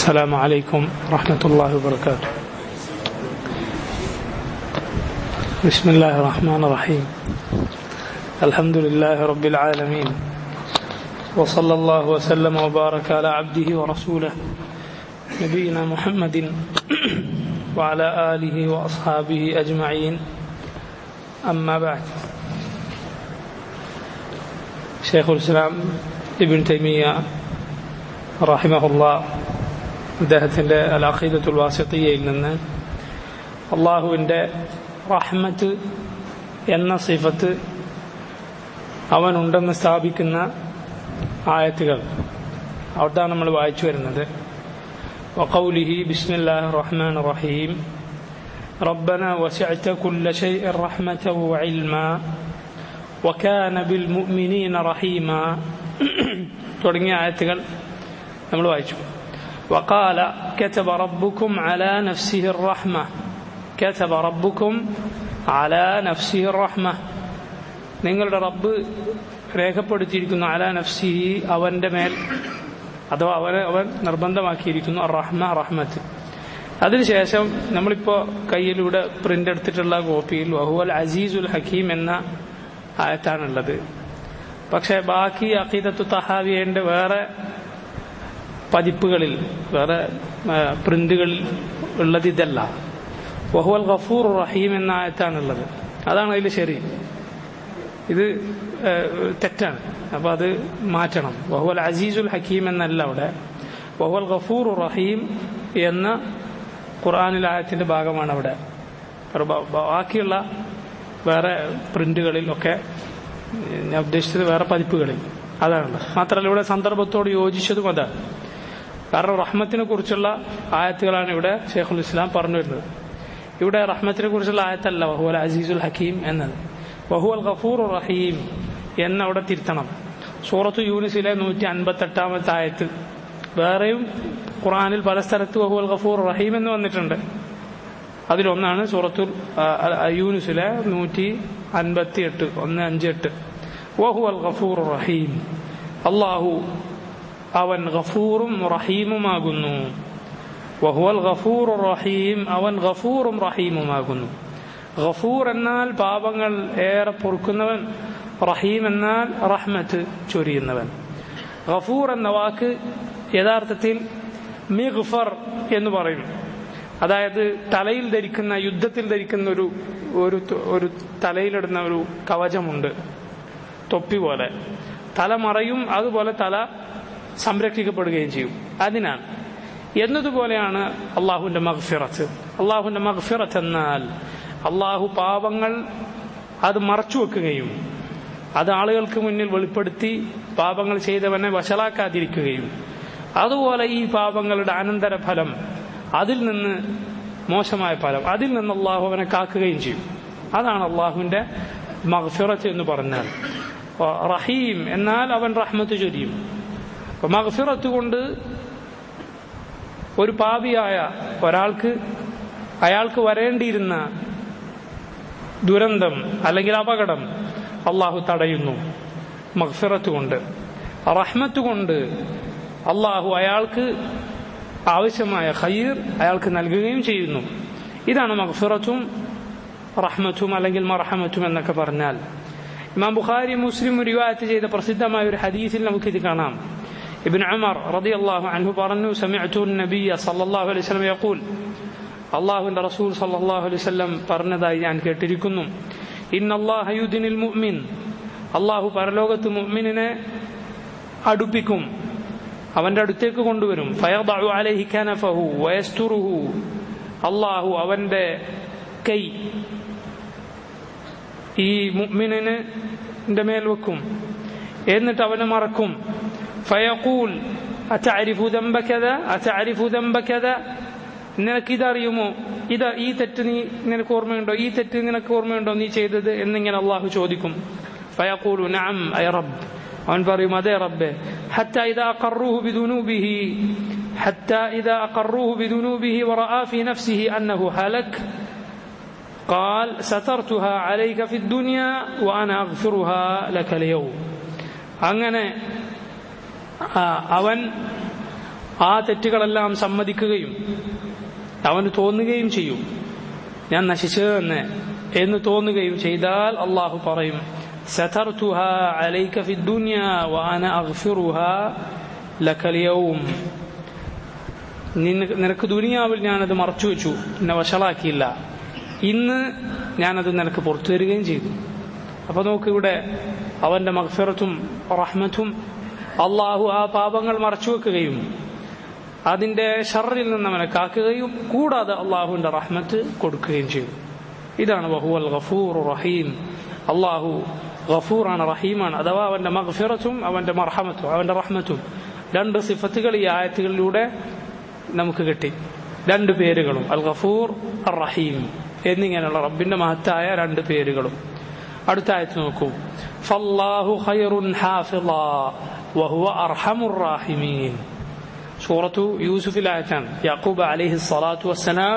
السلام عليكم ورحمة الله وبركاته بسم الله الرحمن الرحيم الحمد لله رب العالمين وصلى الله وسلم وبارك على عبده ورسوله نبينا محمد وعلى آله وأصحابه أجمعين أما بعد شيخ الإسلام ابن تيمية رحمه الله അദ്ദേഹത്തിൻ്റെ അലാഖീദത്തുൽ വാസിത്തയ്യയിൽ നിന്ന് അള്ളാഹുവിൻ്റെ റഹ്മത്ത് എന്ന സിഫത്ത് അവനുണ്ടെന്ന് സ്ഥാപിക്കുന്ന ആയത്തുകൾ അവിടാണ് നമ്മൾ വായിച്ചു വരുന്നത് وقوله بسم الله الرحمن الرحيم ربنا وسعت كل شيء رحمة وعلما وكان بالمؤمنين رحيما തുടങ്ങിയ ആയത്തുകൾ നമ്മൾ വായിച്ചു وقال كتب ربكم على نفسه الرحمة كتب ربكم على نفسه الرحمة നിങ്ങളുടെ റബ്ബ് രേഖപ്പെടുത്തിയിരിക്കുന്നു അല നഫ്സിഹി അവന്റെ മേൽ അഥവാ അവനെ അവൻ നിർബന്ധമാക്കിയിരിക്കുന്നു റഹ്മ റഹ്മത്ത് അതിനുശേഷം നമ്മളിപ്പോൾ കയ്യിലൂടെ പ്രിന്റ് എടുത്തിട്ടുള്ള കോപ്പിയിൽ വഹുവൽ അസീസുൽ ഹക്കീം എന്ന ആയത്താണുള്ളത് പക്ഷെ ബാക്കി അഖീദത്തു തഹാവിയന്റെ വേറെ പതിപ്പുകളിൽ വേറെ പ്രിന്റുകളിൽ ഉള്ളത് ഇതല്ല വഹുവൽ ഗഫൂർ റഹീം എന്ന ആയത്താണുള്ളത് അതാണ് അതിൽ ശരി ഇത് തെറ്റാണ് അപ്പൊ അത് മാറ്റണം വഹുവൽ അസീസുൽ ഹക്കീം എന്നല്ല അവിടെ വഹുവൽ ഗഫൂർ റഹീം എന്ന ഖുർആാനിൽ ആയത്തിന്റെ ഭാഗമാണ് അവിടെ ബാക്കിയുള്ള വേറെ പ്രിന്റുകളിൽ ഒക്കെ ഞാൻ ഉദ്ദേശിച്ചത് വേറെ പതിപ്പുകളിൽ അതാണുള്ളത് മാത്രമല്ല ഇവിടെ സന്ദർഭത്തോട് യോജിച്ചതും അതാണ് കാരണം റഹ്മത്തിനെ കുറിച്ചുള്ള ആയത്തുകളാണ് ഇവിടെ ഷെയ്ഖുൽ ഇസ്ലാം പറഞ്ഞു വരുന്നത് ഇവിടെ റഹ്മത്തിനെ കുറിച്ചുള്ള ആയത്തല്ല വഹുവൽ അസീസുൽ ഹക്കീം എന്നത് വഹുവൽ ഗഫൂർ റഹീം എന്നവിടെ തിരുത്തണം സൂറത്ത് യൂനിസിലെ നൂറ്റി അൻപത്തെട്ടാമത്തെ ആയത്ത് വേറെയും ഖുറാനിൽ പല സ്ഥലത്ത് വഹുവൽ ഗഫൂർ റഹീം എന്ന് വന്നിട്ടുണ്ട് അതിലൊന്നാണ് സൂറത്തുൽ യൂനുസിലെ നൂറ്റി അൻപത്തി എട്ട് ഒന്ന് അഞ്ച് എട്ട് വഹുവൽ ഗഫൂർ റഹീം അള്ളാഹു അവൻ ഗഫൂറും റഹീമുമാകുന്നു വഹുവൽ ഗഫൂർ റഹീം അവൻ ഗഫൂറും റഹീമുമാകുന്നു ഗഫൂർ എന്നാൽ പാപങ്ങൾ ഏറെ പൊറുക്കുന്നവൻ റഹീം എന്നാൽ റഹ്മത്ത് ചൊരിയുന്നവൻ ഗഫൂർ എന്ന വാക്ക് യഥാർത്ഥത്തിൽ മിഗ്ഫർ എന്ന് പറയും അതായത് തലയിൽ ധരിക്കുന്ന യുദ്ധത്തിൽ ധരിക്കുന്ന ഒരു ഒരു ഒരു തലയിലിടുന്ന ഒരു കവചമുണ്ട് തൊപ്പി പോലെ തല മറയും അതുപോലെ തല സംരക്ഷിക്കപ്പെടുകയും ചെയ്യും അതിനാൽ എന്നതുപോലെയാണ് അള്ളാഹുവിന്റെ മഗ്ഫിറത്ത് അള്ളാഹുവിന്റെ മഗ്ഫിറത്ത് എന്നാൽ അള്ളാഹു പാപങ്ങൾ അത് മറച്ചു വെക്കുകയും അത് ആളുകൾക്ക് മുന്നിൽ വെളിപ്പെടുത്തി പാപങ്ങൾ ചെയ്തവനെ വഷളാക്കാതിരിക്കുകയും അതുപോലെ ഈ പാപങ്ങളുടെ അനന്തരഫലം അതിൽ നിന്ന് മോശമായ ഫലം അതിൽ നിന്ന് അള്ളാഹു അവനെ കാക്കുകയും ചെയ്യും അതാണ് അള്ളാഹുവിന്റെ മഗ്ഫിറത്ത് എന്ന് പറഞ്ഞാൽ റഹീം എന്നാൽ അവൻ റഹ്മത്ത് ചൊരിയും അപ്പൊ മഗ്ഫിറത്ത് കൊണ്ട് ഒരു പാപിയായ ഒരാൾക്ക് അയാൾക്ക് വരേണ്ടിയിരുന്ന ദുരന്തം അല്ലെങ്കിൽ അപകടം അള്ളാഹു തടയുന്നു മഗ്ഫിറത്ത് കൊണ്ട് റഹ്മത്ത് കൊണ്ട് അള്ളാഹു അയാൾക്ക് ആവശ്യമായ ഖൈർ അയാൾക്ക് നൽകുകയും ചെയ്യുന്നു ഇതാണ് മഗ്ഫിറത്തും റഹ്മത്തും അല്ലെങ്കിൽ മറഹമത്തും എന്നൊക്കെ പറഞ്ഞാൽ ഇമാം ബുഖാരി മുസ്ലിം റിവായത്ത് ചെയ്ത പ്രസിദ്ധമായ ഒരു ഹദീസിൽ നമുക്കിത് കാണാം ابن عمر رضي الله عنه പറഞ്ഞു سمعت النبي صلى الله عليه وسلم يقول അള്ളാഹുവിന്റെ റസൂൽ സല്ലാഹു അലൈഹി വല്ലം പറഞ്ഞതായി ഞാൻ കേട്ടിരിക്കുന്നു ഇന്നല്ലാഹ യുദിനിൽ മുഅ്മിൻ അള്ളാഹു പരലോകത്ത് മുഅ്മിനെ അടുപ്പിക്കും അവന്റെ അടുത്തേക്ക് കൊണ്ടുവരും ഫയദഉ അലൈഹി കനഫഹു വയസ്തുറുഹു അള്ളാഹു അവന്റെ കൈ ഈ മുഅ്മിനിന് മേൽ വെക്കും എന്നിട്ട് അവനെ മറക്കും ഫയഖൂൽ അതഅരിഫു ദംബ കദ അതഅരിഫു ദംബ കദ നിനക്ക് ഇതറിയുമോ ഇത് ഈ തെറ്റ് നീ നിനക്ക് ഓർമ്മയുണ്ടോ ഈ തെറ്റ് നിനക്ക് ഓർമ്മയുണ്ടോ നീ ചെയ്തത് എന്നിങ്ങനെ അള്ളാഹു ചോദിക്കും ഫയഖൂലു നഅം ഐ റബ്ബ് അവൻ പറയും അതെ റബ്ബെ حتى إذا أقروه بذنوبه حتى إذا أقروه بذنوبه ورأى في نفسه أنه هلك قال سترتها عليك في الدنيا وأنا أغفرها لك اليوم അങ്ങനെ അവൻ ആ തെറ്റുകളെല്ലാം സമ്മതിക്കുകയും അവന് തോന്നുകയും ചെയ്യും ഞാൻ നശിച്ചതെന്ന് എന്ന് തോന്നുകയും ചെയ്താൽ അള്ളാഹു പറയും സതർത്തുഹാ അലൈക ഫി ദുനിയ വഅന അഗ്ഫിറുഹാ ലക യൗം നിനക്ക് ദുനിയാവിൽ ഞാനത് മറച്ചു വെച്ചു എന്നെ വഷളാക്കിയില്ല ഇന്ന് ഞാനത് നിനക്ക് പുറത്തു തരികയും ചെയ്തു അപ്പൊ നോക്ക് ഇവിടെ അവന്റെ മഗ്ഫിറത്തും റഹ്മത്തും അള്ളാഹു ആ പാപങ്ങൾ മറച്ചു വെക്കുകയും അതിന്റെ ഷറിൽ നിന്ന് അവനെ കാക്കുകയും കൂടാതെ അള്ളാഹുവിന്റെ റഹ്മത്ത് കൊടുക്കുകയും ചെയ്തു ഇതാണ് വഹുവൽ ഗഫൂർ റഹീം അള്ളാഹു ഗഫൂറാണ് റഹീമാണ് അഥവാ അവന്റെ മഗ്ഫിറത്തും അവന്റെ മർഹമത്തും അവന്റെ റഹ്മത്തും രണ്ട് സിഫത്തുകൾ ഈ ആയത്തുകളിലൂടെ നമുക്ക് കിട്ടി രണ്ട് പേരുകളും അൽ ഗഫൂർ അർ റഹീം എന്നിങ്ങനെയുള്ള റബ്ബിന്റെ മഹത്തായ രണ്ട് പേരുകളും അടുത്ത ആയത്ത് നോക്കൂ ഫല്ലാഹു ഖൈറുൻ ഹാഫിള വഹുവ അർഹമുർ റാഹിമീൻ സൂറത്തു യൂസുഫിലായത്താണ് യാക്കൂബ് അലിഹി സ്വലാത്തു വസ്സലാം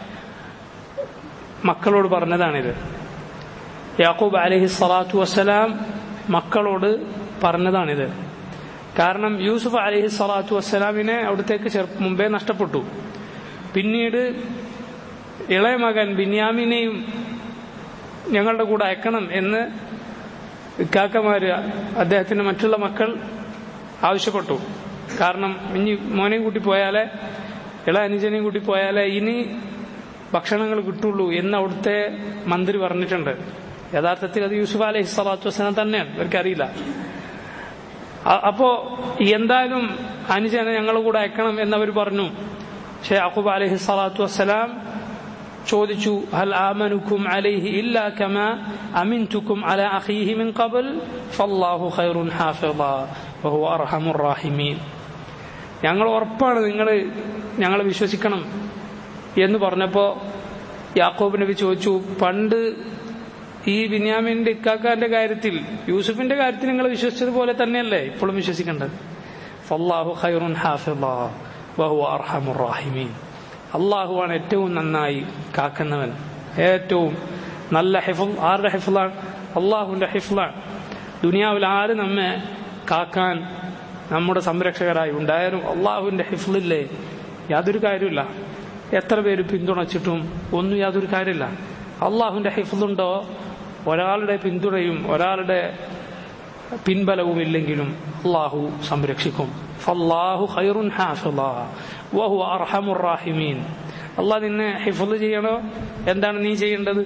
മക്കളോട് പറഞ്ഞതാണിത് യാക്കൂബ് അലിഹി സ്വലാത്തു വസ്സലാം മക്കളോട് പറഞ്ഞതാണിത് കാരണം യൂസുഫ് അലിഹി സ്വലാത്തു വസ്സലാമിനെ അവിടത്തേക്ക് ചെറുപ്പം മുമ്പേ നഷ്ടപ്പെട്ടു പിന്നീട് ഇളയ മകൻ ബിന്യാമിനെയും ഞങ്ങളുടെ കൂടെ അയക്കണം എന്ന് ഇക്കാക്കമാര് അദ്ദേഹത്തിന്റെ മറ്റുള്ള മക്കൾ ആവശ്യപ്പെട്ടു കാരണം ഇനി മോനെയും കൂട്ടി പോയാലേ ഇള അനുജനെയും കൂട്ടി പോയാലേ ഇനി ഭക്ഷണങ്ങൾ കിട്ടുള്ളൂ എന്ന് അവിടുത്തെ മന്ത്രി പറഞ്ഞിട്ടുണ്ട് യഥാർത്ഥത്തിൽ അത് യൂസുഫ് അലൈഹി സ്വലാത്തു വസ്സലാം തന്നെയാണ് ഇവർക്കറിയില്ല അപ്പോ എന്തായാലും അനുജനെ ഞങ്ങളുടെ കൂടെ അയക്കണം എന്നവർ പറഞ്ഞു പക്ഷേ അഖൂബ് അലൈഹി സ്വലാത്തു വസ്സലാം ചോദിച്ചു ഹൽ ആമനുക്കും അലൈഹി ഇല്ലാ കമ അമിൻതുക്കും അല അഖീഹി മിൻ ഖബൽ ഫല്ലാഹു ഖൈറുൻ ഹാഫിള വഹുവ അർഹമുർ റാഹിമീൻ ഞങ്ങൾ ഉറപ്പാണ് നിങ്ങൾ ഞങ്ങളെ വിശ്വസിക്കണം എന്ന് പറഞ്ഞപ്പോ യാക്കോബ് നബി ചോദിച്ചു പണ്ട് ഈ ബിന്യാമിന്റെ ഇക്കാക്കാന്റെ കാര്യത്തിൽ യൂസുഫിന്റെ കാര്യത്തിൽ നിങ്ങൾ വിശ്വസിച്ചതുപോലെ തന്നെയല്ലേ ഇപ്പോഴും വിശ്വസിക്കേണ്ടത് ഫല്ലാഹു ഖൈറുൻ ഹാഫിള വഹുവ അർഹമുർ റാഹിമീൻ അള്ളാഹുവാണ് ഏറ്റവും നന്നായി കാക്കുന്നവൻ ഏറ്റവും നല്ല ഹിഫുൽ ആരുടെ ഹിഫുലാണ് അള്ളാഹുവിന്റെ ഹിഫുലാണ് ദുനിയാവിൽ ആര് നമ്മെ കാക്കാൻ നമ്മുടെ സംരക്ഷകരായി ഉണ്ടായാലും അള്ളാഹുവിന്റെ ഹിഫുലില്ലേ യാതൊരു കാര്യമില്ല എത്ര പേര് പിന്തുണച്ചിട്ടും ഒന്നും യാതൊരു കാര്യമില്ല അള്ളാഹുവിന്റെ ഹിഫുലുണ്ടോ ഒരാളുടെ പിന്തുണയും ഒരാളുടെ പിൻബലവും ഇല്ലെങ്കിലും അള്ളാഹു സംരക്ഷിക്കും ഫല്ലാഹു ഖൈറുൻ ഹാഫിള വഹു അർഹമുർ റാഹിമീൻ അള്ളാഹ് നിന്നെ ഹിഫുൽ ചെയ്യണോ എന്താണ് നീ ചെയ്യേണ്ടത്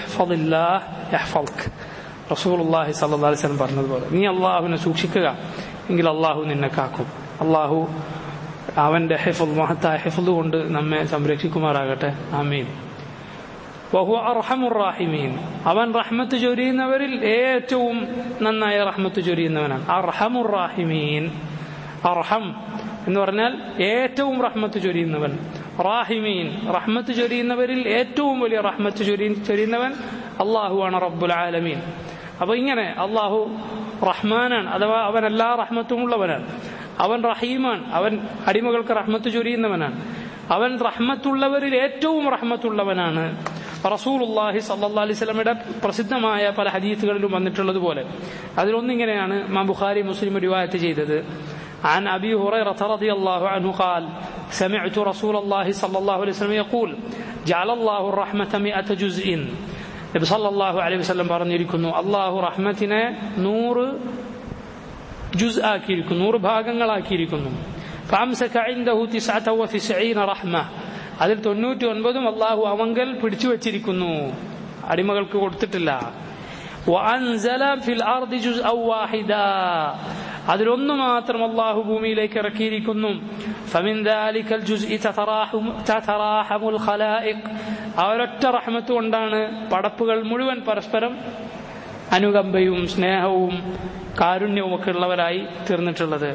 റസൂലുള്ളാഹി സല്ലല്ലാഹു അലൈഹി വസല്ലം പറഞ്ഞതുപോലെ നീ അള്ളാഹുവിനെ സൂക്ഷിക്കുക എങ്കിൽ അള്ളാഹു നിന്നെ കാക്കും അള്ളാഹു അവന്റെ ഹിഫുൽ മഹത്തായ ഹിഫുൽ കൊണ്ട് നമ്മെ സംരക്ഷിക്കുമാറാകട്ടെ ആമീൻ വഹു അർഹമുർ റാഹിമീൻ അവൻ റഹ്മത്ത് ചൊരിയുന്നവരിൽ ഏറ്റവും നന്നായ റഹ്മത്ത് ചൊരിയുന്നവനാണ് അർഹമുർ റാഹിമീൻ അർഹം എന്ന് പറഞ്ഞാൽ ഏറ്റവും റഹ്മത്ത് ചൊരിയുന്നവൻ റാഹിമീൻ റഹ്മത്ത് ചൊരിയുന്നവരിൽ ഏറ്റവും വലിയ റഹ്മത്ത് ചൊരി ചൊരിയുന്നവൻ അള്ളാഹുവാണ് റബ്ബുൽ ആലമീൻ അപ്പൊ ഇങ്ങനെ അള്ളാഹു റഹ്മാനാണ് അഥവാ അവൻ എല്ലാ റഹ്മത്തും ഉള്ളവനാണ് അവൻ റഹീമാണ് അവൻ അടിമകൾക്ക് റഹ്മത്ത് ചൊരിയുന്നവനാണ് അവൻ റഹ്മത്തുള്ളവരിൽ ഏറ്റവും റഹ്മത്തുള്ളവനാണ് റസൂലുല്ലാഹി സല്ലാ അലൈഹി സ്വലമയുടെ പ്രസിദ്ധമായ പല ഹദീത്തുകളിലും വന്നിട്ടുള്ളത് പോലെ അതിലൊന്നിങ്ങനെയാണ് മാ ബുഖാരി മുസ്ലിം റിവായത്ത് ചെയ്തത് عن أبي هريرة رضي الله عنه قال سمعت رسول الله صلى الله عليه وسلم يقول جعل الله الرحمة مئة جزء നബി സല്ലല്ലാഹു അലൈഹി വസല്ലം പറഞ്ഞിരിക്കുന്നു അള്ളാഹു റഹ്മത്തിനെ നൂറ് ജുസ് ആക്കിയിരിക്കുന്നു നൂറ് ഭാഗങ്ങളാക്കിയിരിക്കുന്നു فأمسك عنده تسعة وتسعين رحمة അതിൽ തൊണ്ണൂറ്റി ഒൻപതും അള്ളാഹു അവങ്കൽ പിടിച്ചു വച്ചിരിക്കുന്നു അടിമകൾക്ക് കൊടുത്തിട്ടില്ല وأنزل في الأرض جزءا واحدا അതിലൊന്നു മാത്രം അള്ളാഹു ഭൂമിയിലേക്ക് ഇറക്കിയിരിക്കുന്നു فمن ذلك الجزء تتراحم تتراحم الخلائق ആ ഒരൊറ്റ റഹ്മത്ത് കൊണ്ടാണ് പടപ്പുകൾ മുഴുവൻ പരസ്പരം അനുകമ്പയും സ്നേഹവും കാരുണ്യവും ഒക്കെ ഉള്ളവരായി തീർന്നിട്ടുള്ളത്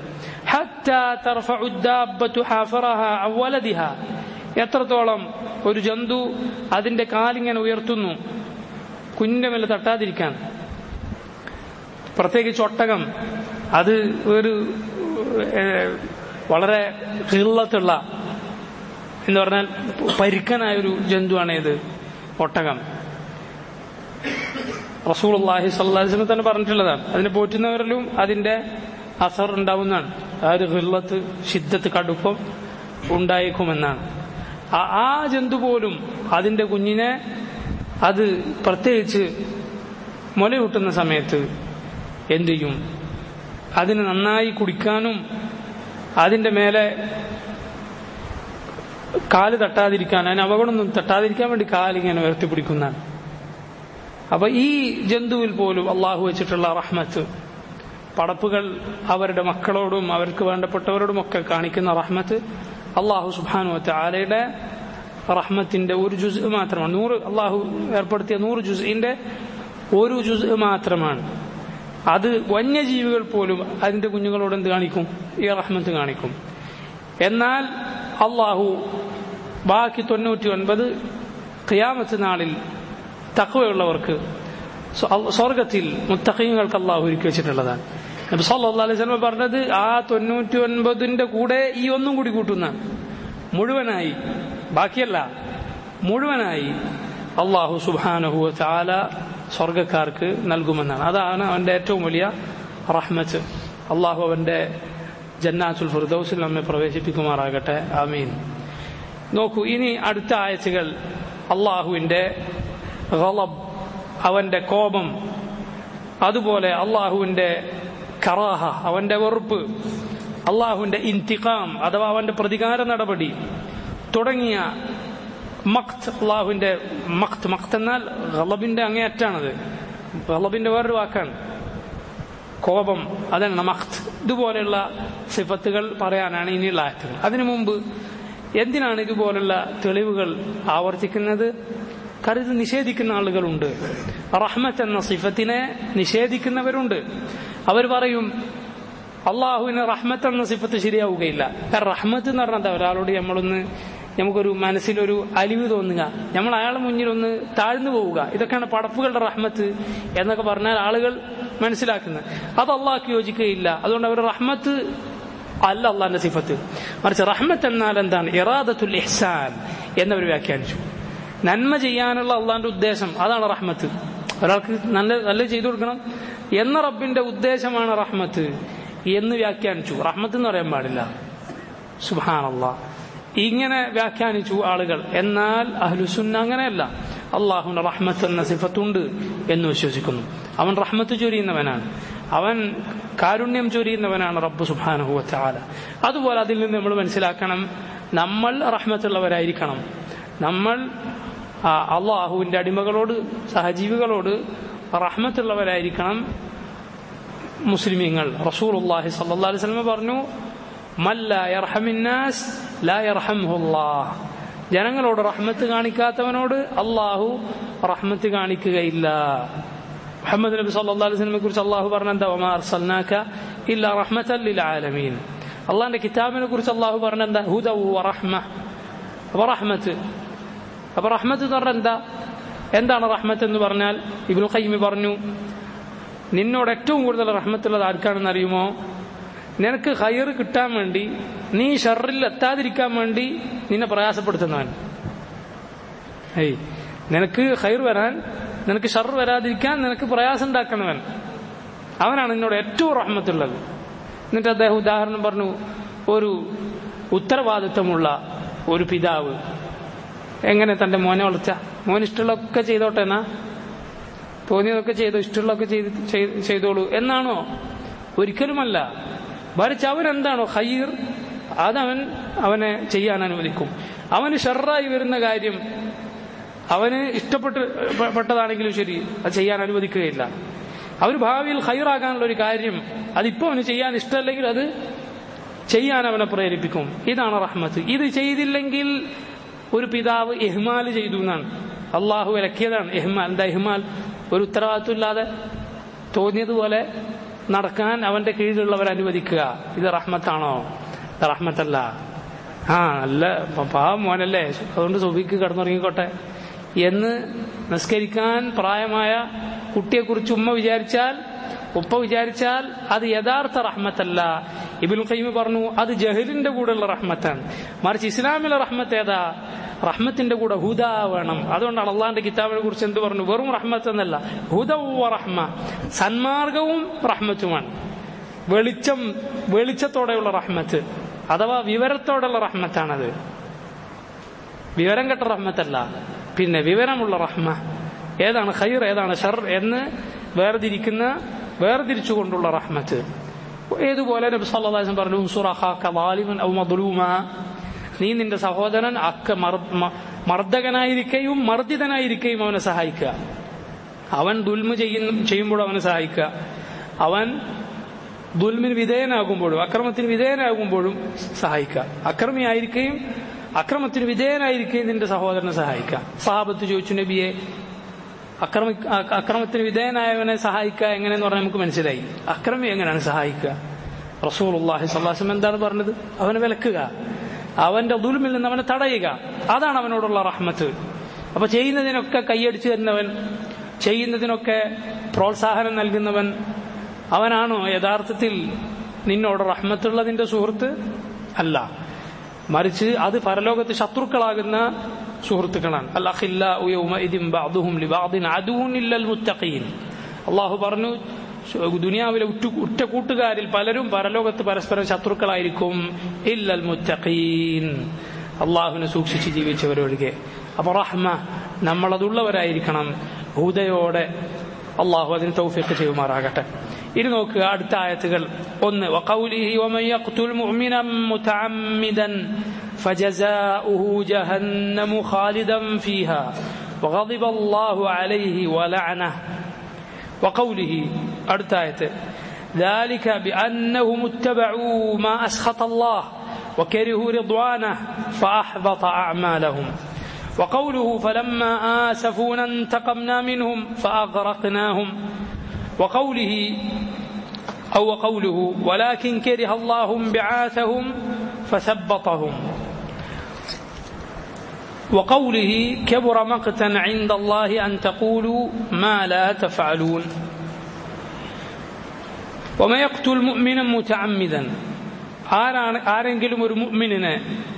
എത്രത്തോളം ഒരു ജന്തു അതിന്റെ കാലിങ്ങനെ ഉയർത്തുന്നു കുഞ്ഞിന്റെ മേലെ തട്ടാതിരിക്കാൻ പ്രത്യേകിച്ച് ഒട്ടകം അത് ഒരു വളരെ ഹിള്ളത്തുള്ള എന്ന് പറഞ്ഞാൽ പരിക്കനായ ഒരു ജന്തുവാണ് ഇത് ഒട്ടകം റസൂൽ അള്ളാഹി സ്വല്ലാസ്ലം തന്നെ പറഞ്ഞിട്ടുള്ളതാണ് അതിനെ പോറ്റുന്നവരിലും അതിന്റെ അസർ ഉണ്ടാവുന്നതാണ് ആ ഒരു ഹിള്ളത്ത് ഷിദ്ധത്ത് കടുപ്പം ഉണ്ടായേക്കുമെന്നാണ് ആ- ആ ജന്തു പോലും അതിന്റെ കുഞ്ഞിനെ അത് പ്രത്യേകിച്ച് മുലയൂട്ടുന്ന സമയത്ത് എന്ത് ചെയ്യും അതിന് നന്നായി കുടിക്കാനും അതിന്റെ മേലെ കാല് തട്ടാതിരിക്കാൻ അതിന് അപകടമൊന്നും തട്ടാതിരിക്കാൻ വേണ്ടി കാലിങ്ങനെ ഉയർത്തിപ്പിടിക്കുന്നതാണ് അപ്പൊ ഈ ജന്തുവിൽ പോലും അള്ളാഹു വെച്ചിട്ടുള്ള റഹ്മത്ത് പടപ്പുകൾ അവരുടെ മക്കളോടും അവർക്ക് വേണ്ടപ്പെട്ടവരോടും ഒക്കെ കാണിക്കുന്ന റഹ്മത്ത് അള്ളാഹു സുബാനു ആലയുടെ റഹ്മത്തിന്റെ ഒരു ജുസ് മാത്രമാണ് നൂറ് അള്ളാഹു ഏർപ്പെടുത്തിയ നൂറ് ജുസിന്റെ ഒരു ജുസ് മാത്രമാണ് അത് വന്യജീവികൾ പോലും അതിന്റെ കുഞ്ഞുങ്ങളോട് എന്ത് കാണിക്കും ഈ റഹ്മത്ത് കാണിക്കും എന്നാൽ അള്ളാഹു ബാക്കി തൊണ്ണൂറ്റി ഒൻപത് ഖിയാമത്ത് നാളിൽ തക്കവയുള്ളവർക്ക് സ്വ- അൽ- സ്വർഗത്തിൽ മുത്തഖീങ്ങൾക്ക് അള്ളാഹു ഒരുക്കി വെച്ചിട്ടുള്ളതാണ് നബി സല്ലല്ലാഹു അലൈഹി വസല്ലം പറഞ്ഞത് ആ തൊണ്ണൂറ്റി ഒൻപതിന്റെ കൂടെ ഈ ഒന്നും കൂടി കൂട്ടുന്നതാണ് മുഴുവനായി ബാക്കിയല്ല മുഴുവനായി അള്ളാഹു സുബാനഹു ചാല സ്വർഗക്കാർക്ക് നൽകുമെന്നാണ് അതാണ് അവന്റെ ഏറ്റവും വലിയ റഹ്മത്ത് അള്ളാഹു അവന്റെ ജന്നാത്തുൽ ഫിർദൗസിൽ നമ്മെ പ്രവേശിപ്പിക്കുമാറാകട്ടെ ആമീൻ നോക്കൂ ഇനി അടുത്ത ആഴ്ചകൾ അള്ളാഹുവിന്റെ ഗളബ് അവന്റെ കോപം അതുപോലെ അള്ളാഹുവിന്റെ കറാഹ അവന്റെ വെറുപ്പ് അള്ളാഹുവിന്റെ ഇന്തിഖാം അഥവാ അവന്റെ പ്രതികാര നടപടി തുടങ്ങിയ മഖ്ത് അള്ളാഹുവിന്റെ മഖ്ത് മഖ്ത് എന്നാൽ ഗളബിന്റെ അങ്ങേയറ്റാണത് ഗളബിന്റെ വേറൊരു വാക്കാണ് കോപം അതാണ് മഖ്ത് ഇതുപോലെയുള്ള സിഫത്തുകൾ പറയാനാണ് ഇനിയുള്ള ആയത്തുകൾ അതിനു മുമ്പ് എന്തിനാണ് ഇതുപോലുള്ള തെളിവുകൾ ആവർത്തിക്കുന്നത് കരുത് നിഷേധിക്കുന്ന ആളുകളുണ്ട് റഹ്മത്ത് എന്ന സിഫത്തിനെ നിഷേധിക്കുന്നവരുണ്ട് അവർ പറയും അള്ളാഹുവിന് റഹ്മത്ത് എന്ന സിഫത്ത് ശരിയാവുകയില്ല കാരണം റഹ്മത്ത് എന്ന് പറഞ്ഞാൽ എന്താ ഒരാളോട് നമ്മളൊന്ന് നമുക്കൊരു മനസ്സിലൊരു അലിവ് തോന്നുക നമ്മൾ അയാളെ മുന്നിൽ ഒന്ന് താഴ്ന്നു പോവുക ഇതൊക്കെയാണ് പടപ്പുകളുടെ റഹ്മത്ത് എന്നൊക്കെ പറഞ്ഞാൽ ആളുകൾ മനസ്സിലാക്കുന്നത് അത് അള്ളാഹ്ക്ക് യോജിക്കുകയില്ല അതുകൊണ്ട് അവർ റഹ്മത്ത് അല്ല അള്ളാഹിന്റെ സിഫത്ത് മറിച്ച് റഹ്മത്ത് എന്നാൽ എന്താണ് ഇറാദത്തുൽ ഇഹ്സാൻ എന്നവർ വ്യാഖ്യാനിച്ചു നന്മ ചെയ്യാനുള്ള അള്ളാഹിന്റെ ഉദ്ദേശം അതാണ് റഹ്മത്ത് ഒരാൾക്ക് നല്ല നല്ല ചെയ്തു കൊടുക്കണം എന്ന റബ്ബിന്റെ ഉദ്ദേശമാണ് റഹ്മത്ത് എന്ന് വ്യാഖ്യാനിച്ചു റഹ്മത്ത് എന്ന് പറയാൻ പാടില്ല സുബാനല്ലാ ഇങ്ങനെ വ്യാഖ്യാനിച്ചു ആളുകൾ എന്നാൽ അഹ്ലുസുന്ന അങ്ങനെയല്ല അള്ളാഹുവിന്റെ റഹ്മത്ത് എന്ന സിഫത്തുണ്ട് എന്ന് വിശ്വസിക്കുന്നു അവൻ റഹ്മത്ത് ചൊരിയുന്നവനാണ് അവൻ കാരുണ്യം ചൊരിയുന്നവനാണ് റബ്ബ് സുബാനഹുവ ചാല അതുപോലെ അതിൽ നിന്ന് നമ്മൾ മനസ്സിലാക്കണം നമ്മൾ റഹ്മത്തുള്ളവരായിരിക്കണം നമ്മൾ ആ, അള്ളാഹുവിന്റെ അടിമകളോട് സഹജീവികളോട് റഹ്മത്തുള്ളവരായിരിക്കണം മുസ്ലിമീങ്ങൾ റസൂലുള്ളാഹി സ്വല്ലല്ലാഹു അലൈഹി വസല്ലം പറഞ്ഞു മല്ല യർഹമിന്നാസ് ലാ യർഹംഹുല്ലാഹ് ജനങ്ങളോട് റഹ്മത്ത് കാണിക്കാത്തവനോട് അള്ളാഹു റഹ്മത്ത് കാണിക്കുകയില്ല മുഹമ്മദ് നബി സല്ലല്ലാഹു അലൈഹി വസല്ലമയെ കുറിച്ച് അള്ളാഹു പറഞ്ഞെന്താ വമാ അർസൽനാക ഇല്ല റഹ്മത്തൻ ലിൽ ആലമീൻ അള്ളാഹിന്റെ കിതാബിനെ കുറിച്ച് അള്ളാഹു പറഞ്ഞെന്താ ഹുദ വറഹ്മ അപ്പൊ റഹ്മത്ത് അപ്പൊ റഹ്മത്ത് എന്ന് പറഞ്ഞാൽ എന്താ എന്താണ് റഹ്മത്ത് എന്ന് പറഞ്ഞാൽ ഇബ്നു ഖയ്യിമി പറഞ്ഞു നിന്നോട് ഏറ്റവും കൂടുതൽ റഹ്മത്തുള്ളത് ആർക്കാണെന്ന് അറിയുമോ നിനക്ക് ഹയർ കിട്ടാൻ വേണ്ടി നീ ഷറിൽ എത്താതിരിക്കാൻ വേണ്ടി നിന്നെ പ്രയാസപ്പെടുത്തുന്നവൻ ഏയ് നിനക്ക് ഹൈർ വരാൻ നിനക്ക് ഷർ വരാതിരിക്കാൻ നിനക്ക് പ്രയാസം ഉണ്ടാക്കുന്നവൻ അവനാണ് നിന്നോട് ഏറ്റവും റഹ്മത്തുള്ളത് എന്നിട്ട് അദ്ദേഹം ഉദാഹരണം പറഞ്ഞു ഒരു ഉത്തരവാദിത്വമുള്ള ഒരു പിതാവ് എങ്ങനെ തന്റെ മോനെ വളർച്ച മോൻ ഇഷ്ടമുള്ളതൊക്കെ ചെയ്തോട്ടെ എന്നാ തോന്നിയതൊക്കെ ചെയ്തോ ഇഷ്ടമുള്ളതൊക്കെ ചെയ്ത് ചെയ്- ചെയ്തോളൂ എന്നാണോ ഒരിക്കലുമല്ല മറിച്ച് അവൻ എന്താണോ ഹൈർ അതവൻ അവനെ ചെയ്യാൻ അനുവദിക്കും അവന് ഷെറായി വരുന്ന കാര്യം അവന് ഇഷ്ടപ്പെട്ട് പെ- പെട്ടതാണെങ്കിലും ശരി അത് ചെയ്യാൻ അനുവദിക്കുകയില്ല അവന് ഭാവിയിൽ ഹൈറാകാനുള്ള ഒരു കാര്യം അതിപ്പോ അവന് ചെയ്യാൻ ഇഷ്ടമല്ലെങ്കിൽ അത് ചെയ്യാൻ അവനെ പ്രേരിപ്പിക്കും ഇതാണ് റഹ്മത്ത് ഇത് ചെയ്തില്ലെങ്കിൽ ഒരു പിതാവ് ഇഹ്മാൽ ചെയ്തു എന്നാണ് അള്ളാഹു വിലക്കിയതാണ് ഇഹ്മാൽ എന്താ ഇഹ്മാൽ ഒരു ഉത്തരവാദിത്വമില്ലാതെ തോന്നിയതുപോലെ നടക്കാൻ അവന്റെ കീഴിലുള്ളവർ അനുവദിക്കുക ഇത് റഹ്മത്താണോ ഇത് റഹ്മത്തല്ല ആ നല്ല പാ മോനല്ലേ അതുകൊണ്ട് സുബിക്ക് കിടന്നുറങ്ങിക്കോട്ടെ എന്ന് നിസ്കരിക്കാൻ പ്രായമായ കുട്ടിയെക്കുറിച്ച് ഉമ്മ വിചാരിച്ചാൽ ഉപ്പ വിചാരിച്ചാൽ അത് യഥാർത്ഥ റഹ്മത്തല്ല ഇബിൻ ഖയ്മി പറഞ്ഞു അത് ജഹലിന്റെ കൂടെയുള്ള റഹ്മത്താണ് മറിച്ച് ഇസ്ലാമിലെ റഹ്മത്ത് ഏതാ റഹ്മത്തിന്റെ കൂടെ ഹുദ വേണം അതുകൊണ്ടാണ് അള്ളാന്റെ കിതാബിനെ കുറിച്ച് എന്ത് പറഞ്ഞു വെറും റഹ്മത്ത് എന്നല്ല ഹുദ റഹ്മ സന്മാർഗവും റഹ്മത്തുമാണ് വെളിച്ചം വെളിച്ചത്തോടെയുള്ള റഹ്മത്ത് അഥവാ വിവരത്തോടെയുള്ള റഹ്മത്താണത് വിവരം കെട്ട റഹ്മത്തല്ല പിന്നെ വിവരമുള്ള റഹ്മ ഏതാണ് ഖൈർ ഏതാണ് ഷർ എന്ന് വേർതിരിക്കുന്ന വേർതിരിച്ചുകൊണ്ടുള്ള റഹ്മത്ത് ഏതുപോലെ നബി സല്ലല്ലാഹു അലൈഹി വസല്ലം പറഞ്ഞു ഉൻസുർ അഖാക ളാലിമൻ ഔ മദ്ലൂമ നീ നിന്റെ സഹോദരൻ അക്ക മർ- മ- മർദ്ദകനായിരിക്കുകയും മർദ്ദിതനായിരിക്കുകയും അവനെ സഹായിക്കുക അവൻ ദുൽമ ചെയ്യുന്ന ചെയ്യുമ്പോൾ അവനെ സഹായിക്കുക അവൻ ദുൽമിന് വിധേയനാകുമ്പോഴും അക്രമത്തിന് വിധേയനാകുമ്പോഴും സഹായിക്കുക അക്രമിയായിരിക്കുകയും അക്രമത്തിന് വിധേയനായിരിക്കുകയും നിന്റെ സഹോദരനെ സഹായിക്കുക സഹാബത്ത് ചോദിച്ചു നബിയെ അക്രമി അ- അക്രമത്തിന് വിധേയനായവനെ സഹായിക്കുക എങ്ങനെയെന്ന് പറഞ്ഞാൽ നമുക്ക് മനസ്സിലായി അക്രമി എങ്ങനെയാണ് സഹായിക്കുക റസൂൽ അള്ളാഹി സ്വല്ലാസം എന്താണ് പറഞ്ഞത് അവനെ വിലക്കുക അവന്റെ ദുൽമിൽ നിന്ന് അവനെ തടയുക അതാണ് അവനോടുള്ള റഹ്മത്ത് അപ്പൊ ചെയ്യുന്നതിനൊക്കെ കൈയടിച്ചു തരുന്നവൻ ചെയ്യുന്നതിനൊക്കെ പ്രോത്സാഹനം നൽകുന്നവൻ അവനാണോ യഥാർത്ഥത്തിൽ നിന്നോട് റഹ്മത്തുള്ള നിന്റെ സുഹൃത്ത് അല്ല മറിച്ച് അത് പരലോകത്ത് ശത്രുക്കളാകുന്ന സുഹൃത്തുക്കളാണ് അല്ലാഹു അള്ളാഹു പറഞ്ഞു ദുനിയാവിലെ ഉറ്റ ഉറ്റ കൂട്ടുകാരിൽ പലരും പരലോകത്ത് പരസ്പരം ശത്രുക്കളായിരിക്കും ഇല്ലൽ മുത്തഖീൻ അള്ളാഹുവിനെ സൂക്ഷിച്ച് ജീവിച്ചവരൊഴികെ അപ്പൊ റഹ്മ നമ്മളതുള്ളവരായിരിക്കണം ഹുദയോടെ അള്ളാഹു അതിന് തൗഫീഖ് ചെയ്യുമാറാകട്ടെ ഇനി നോക്കുക അടുത്ത ആയത്തുകൾ ഒന്ന് وقوله ومن يقتل مؤمنا متعمدا فجزاؤه جهنم خالدا فيها وغضب الله عليه ولعنه وقوله അടുത്ത ആയത്ത് ذلك بأنهم اتبعوا ما أسخط الله وكرهوا رضوانه فأحبط أعمالهم وقوله فلما آسفونا انتقمنا منهم فأغرقناهم وقوله أو قوله ولكن كره الله بعاثهم فثبطهم وقوله كبر مقتا عند الله أن تقولوا ما لا تفعلون وما يقتل مؤمنا متعمدا ആരാണ് ആരെങ്കിലും ഒരു മുഅ്മിനിനെ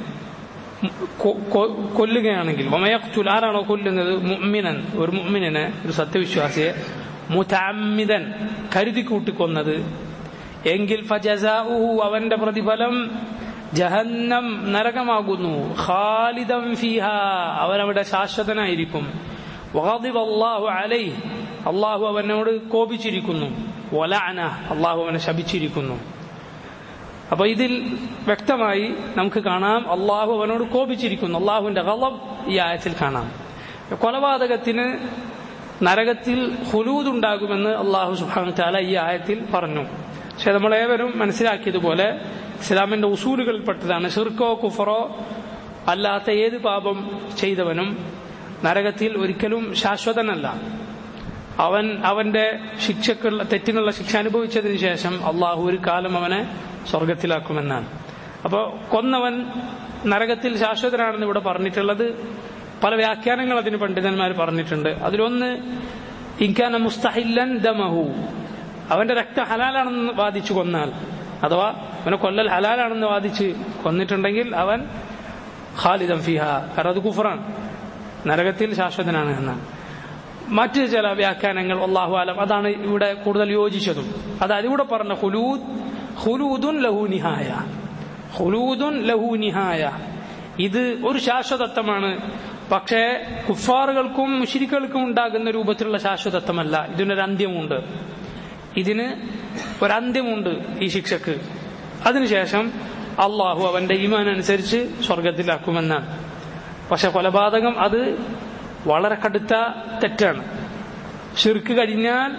കൊ- കൊ- കൊല്ലുകയാണെങ്കിൽ വമയക്തുൽ ആരാണോ കൊല്ലുന്നത് മുഅ്മിനൻ ഒരു മുഅ്മിനിനെ ഒരു സത്യവിശ്വാസിയെ മുതഅമ്മിദൻ കരുതി കൂട്ടിക്കൊന്നത് എങ്കിൽ ഫജസാഉഹു അവന്റെ പ്രതിഫലം ജഹന്നം നരകമാകുന്നു ഖാലിദം ഫീഹ അവനവിടെ ശാശ്വതനായിരിക്കും വഗദിബ അല്ലാഹു അലൈഹി അള്ളാഹു അവനോട് കോപിച്ചിരിക്കുന്നു വലഅന അള്ളാഹു അവനെ ശപിച്ചിരിക്കുന്നു അപ്പൊ ഇതിൽ വ്യക്തമായി നമുക്ക് കാണാം അള്ളാഹു അവനോട് കോപിച്ചിരിക്കുന്നു അള്ളാഹുവിന്റെ ഗളബ് ഈ ആയത്തിൽ കാണാം കൊലപാതകത്തിന് നരകത്തിൽ ഹുലൂദുണ്ടാകുമെന്ന് അള്ളാഹു സുഹാൻ താല ഈ ആയത്തിൽ പറഞ്ഞു പക്ഷെ നമ്മളേവരും മനസ്സിലാക്കിയതുപോലെ ഇസ്ലാമിന്റെ ഉസൂലുകളിൽപ്പെട്ടതാണ് ഷിർക്കോ കുഫറോ അല്ലാത്ത ഏത് പാപം ചെയ്തവനും നരകത്തിൽ ഒരിക്കലും ശാശ്വതനല്ല അവൻ അവന്റെ ശിക്ഷക്കുള്ള തെറ്റിനുള്ള ശിക്ഷ അനുഭവിച്ചതിന് ശേഷം അള്ളാഹു ഒരു കാലം അവനെ സ്വർഗത്തിലാക്കുമെന്നാണ് അപ്പോൾ കൊന്നവൻ നരകത്തിൽ ശാശ്വതനാണെന്ന് ഇവിടെ പറഞ്ഞിട്ടുള്ളത് പല വ്യാഖ്യാനങ്ങൾ അതിന് പണ്ഡിതന്മാർ പറഞ്ഞിട്ടുണ്ട് അതിലൊന്ന് ഇൻകാന മുസ്തഹില്ലൻ ദമഹു അവന്റെ രക്തം ഹലാലാണെന്ന് വാദിച്ചു കൊന്നാൽ അഥവാ അവനെ കൊല്ലൽ ഹലാലാണെന്ന് വാദിച്ച് കൊന്നിട്ടുണ്ടെങ്കിൽ അവൻ ഖാലിദം ഫിഹ കാരണം അത് കുഫറാണ് നരകത്തിൽ ശാശ്വതനാണ് എന്നാണ് മറ്റ് ചില വ്യാഖ്യാനങ്ങൾ അള്ളാഹു ആലം അതാണ് ഇവിടെ കൂടുതൽ യോജിച്ചതും അതായത് ഇവിടെ പറഞ്ഞ ഹുലൂദ് ഹുലൂദുൻ ലഹു നിഹായ ഹുലൂദുൻ ലഹു നിഹായ ഇത് ഒരു ശാശ്വതത്വമാണ് പക്ഷേ കുഫാറുകൾക്കും മുഷിരിക്കൾക്കും ഉണ്ടാകുന്ന രൂപത്തിലുള്ള ശാശ്വതത്വമല്ല ഇതിനൊരു അന്ത്യമുണ്ട് ഇതിന് ഒരന്ത്യമുണ്ട് ഈ ശിക്ഷക്ക് അതിനുശേഷം അള്ളാഹു അവന്റെ ഈമാൻ അനുസരിച്ച് സ്വർഗത്തിലാക്കുമെന്നാണ് പക്ഷെ കൊലപാതകം അത് വളരെ കടുത്ത തെറ്റാണ് ഷിർക്ക് കഴിഞ്ഞാൽ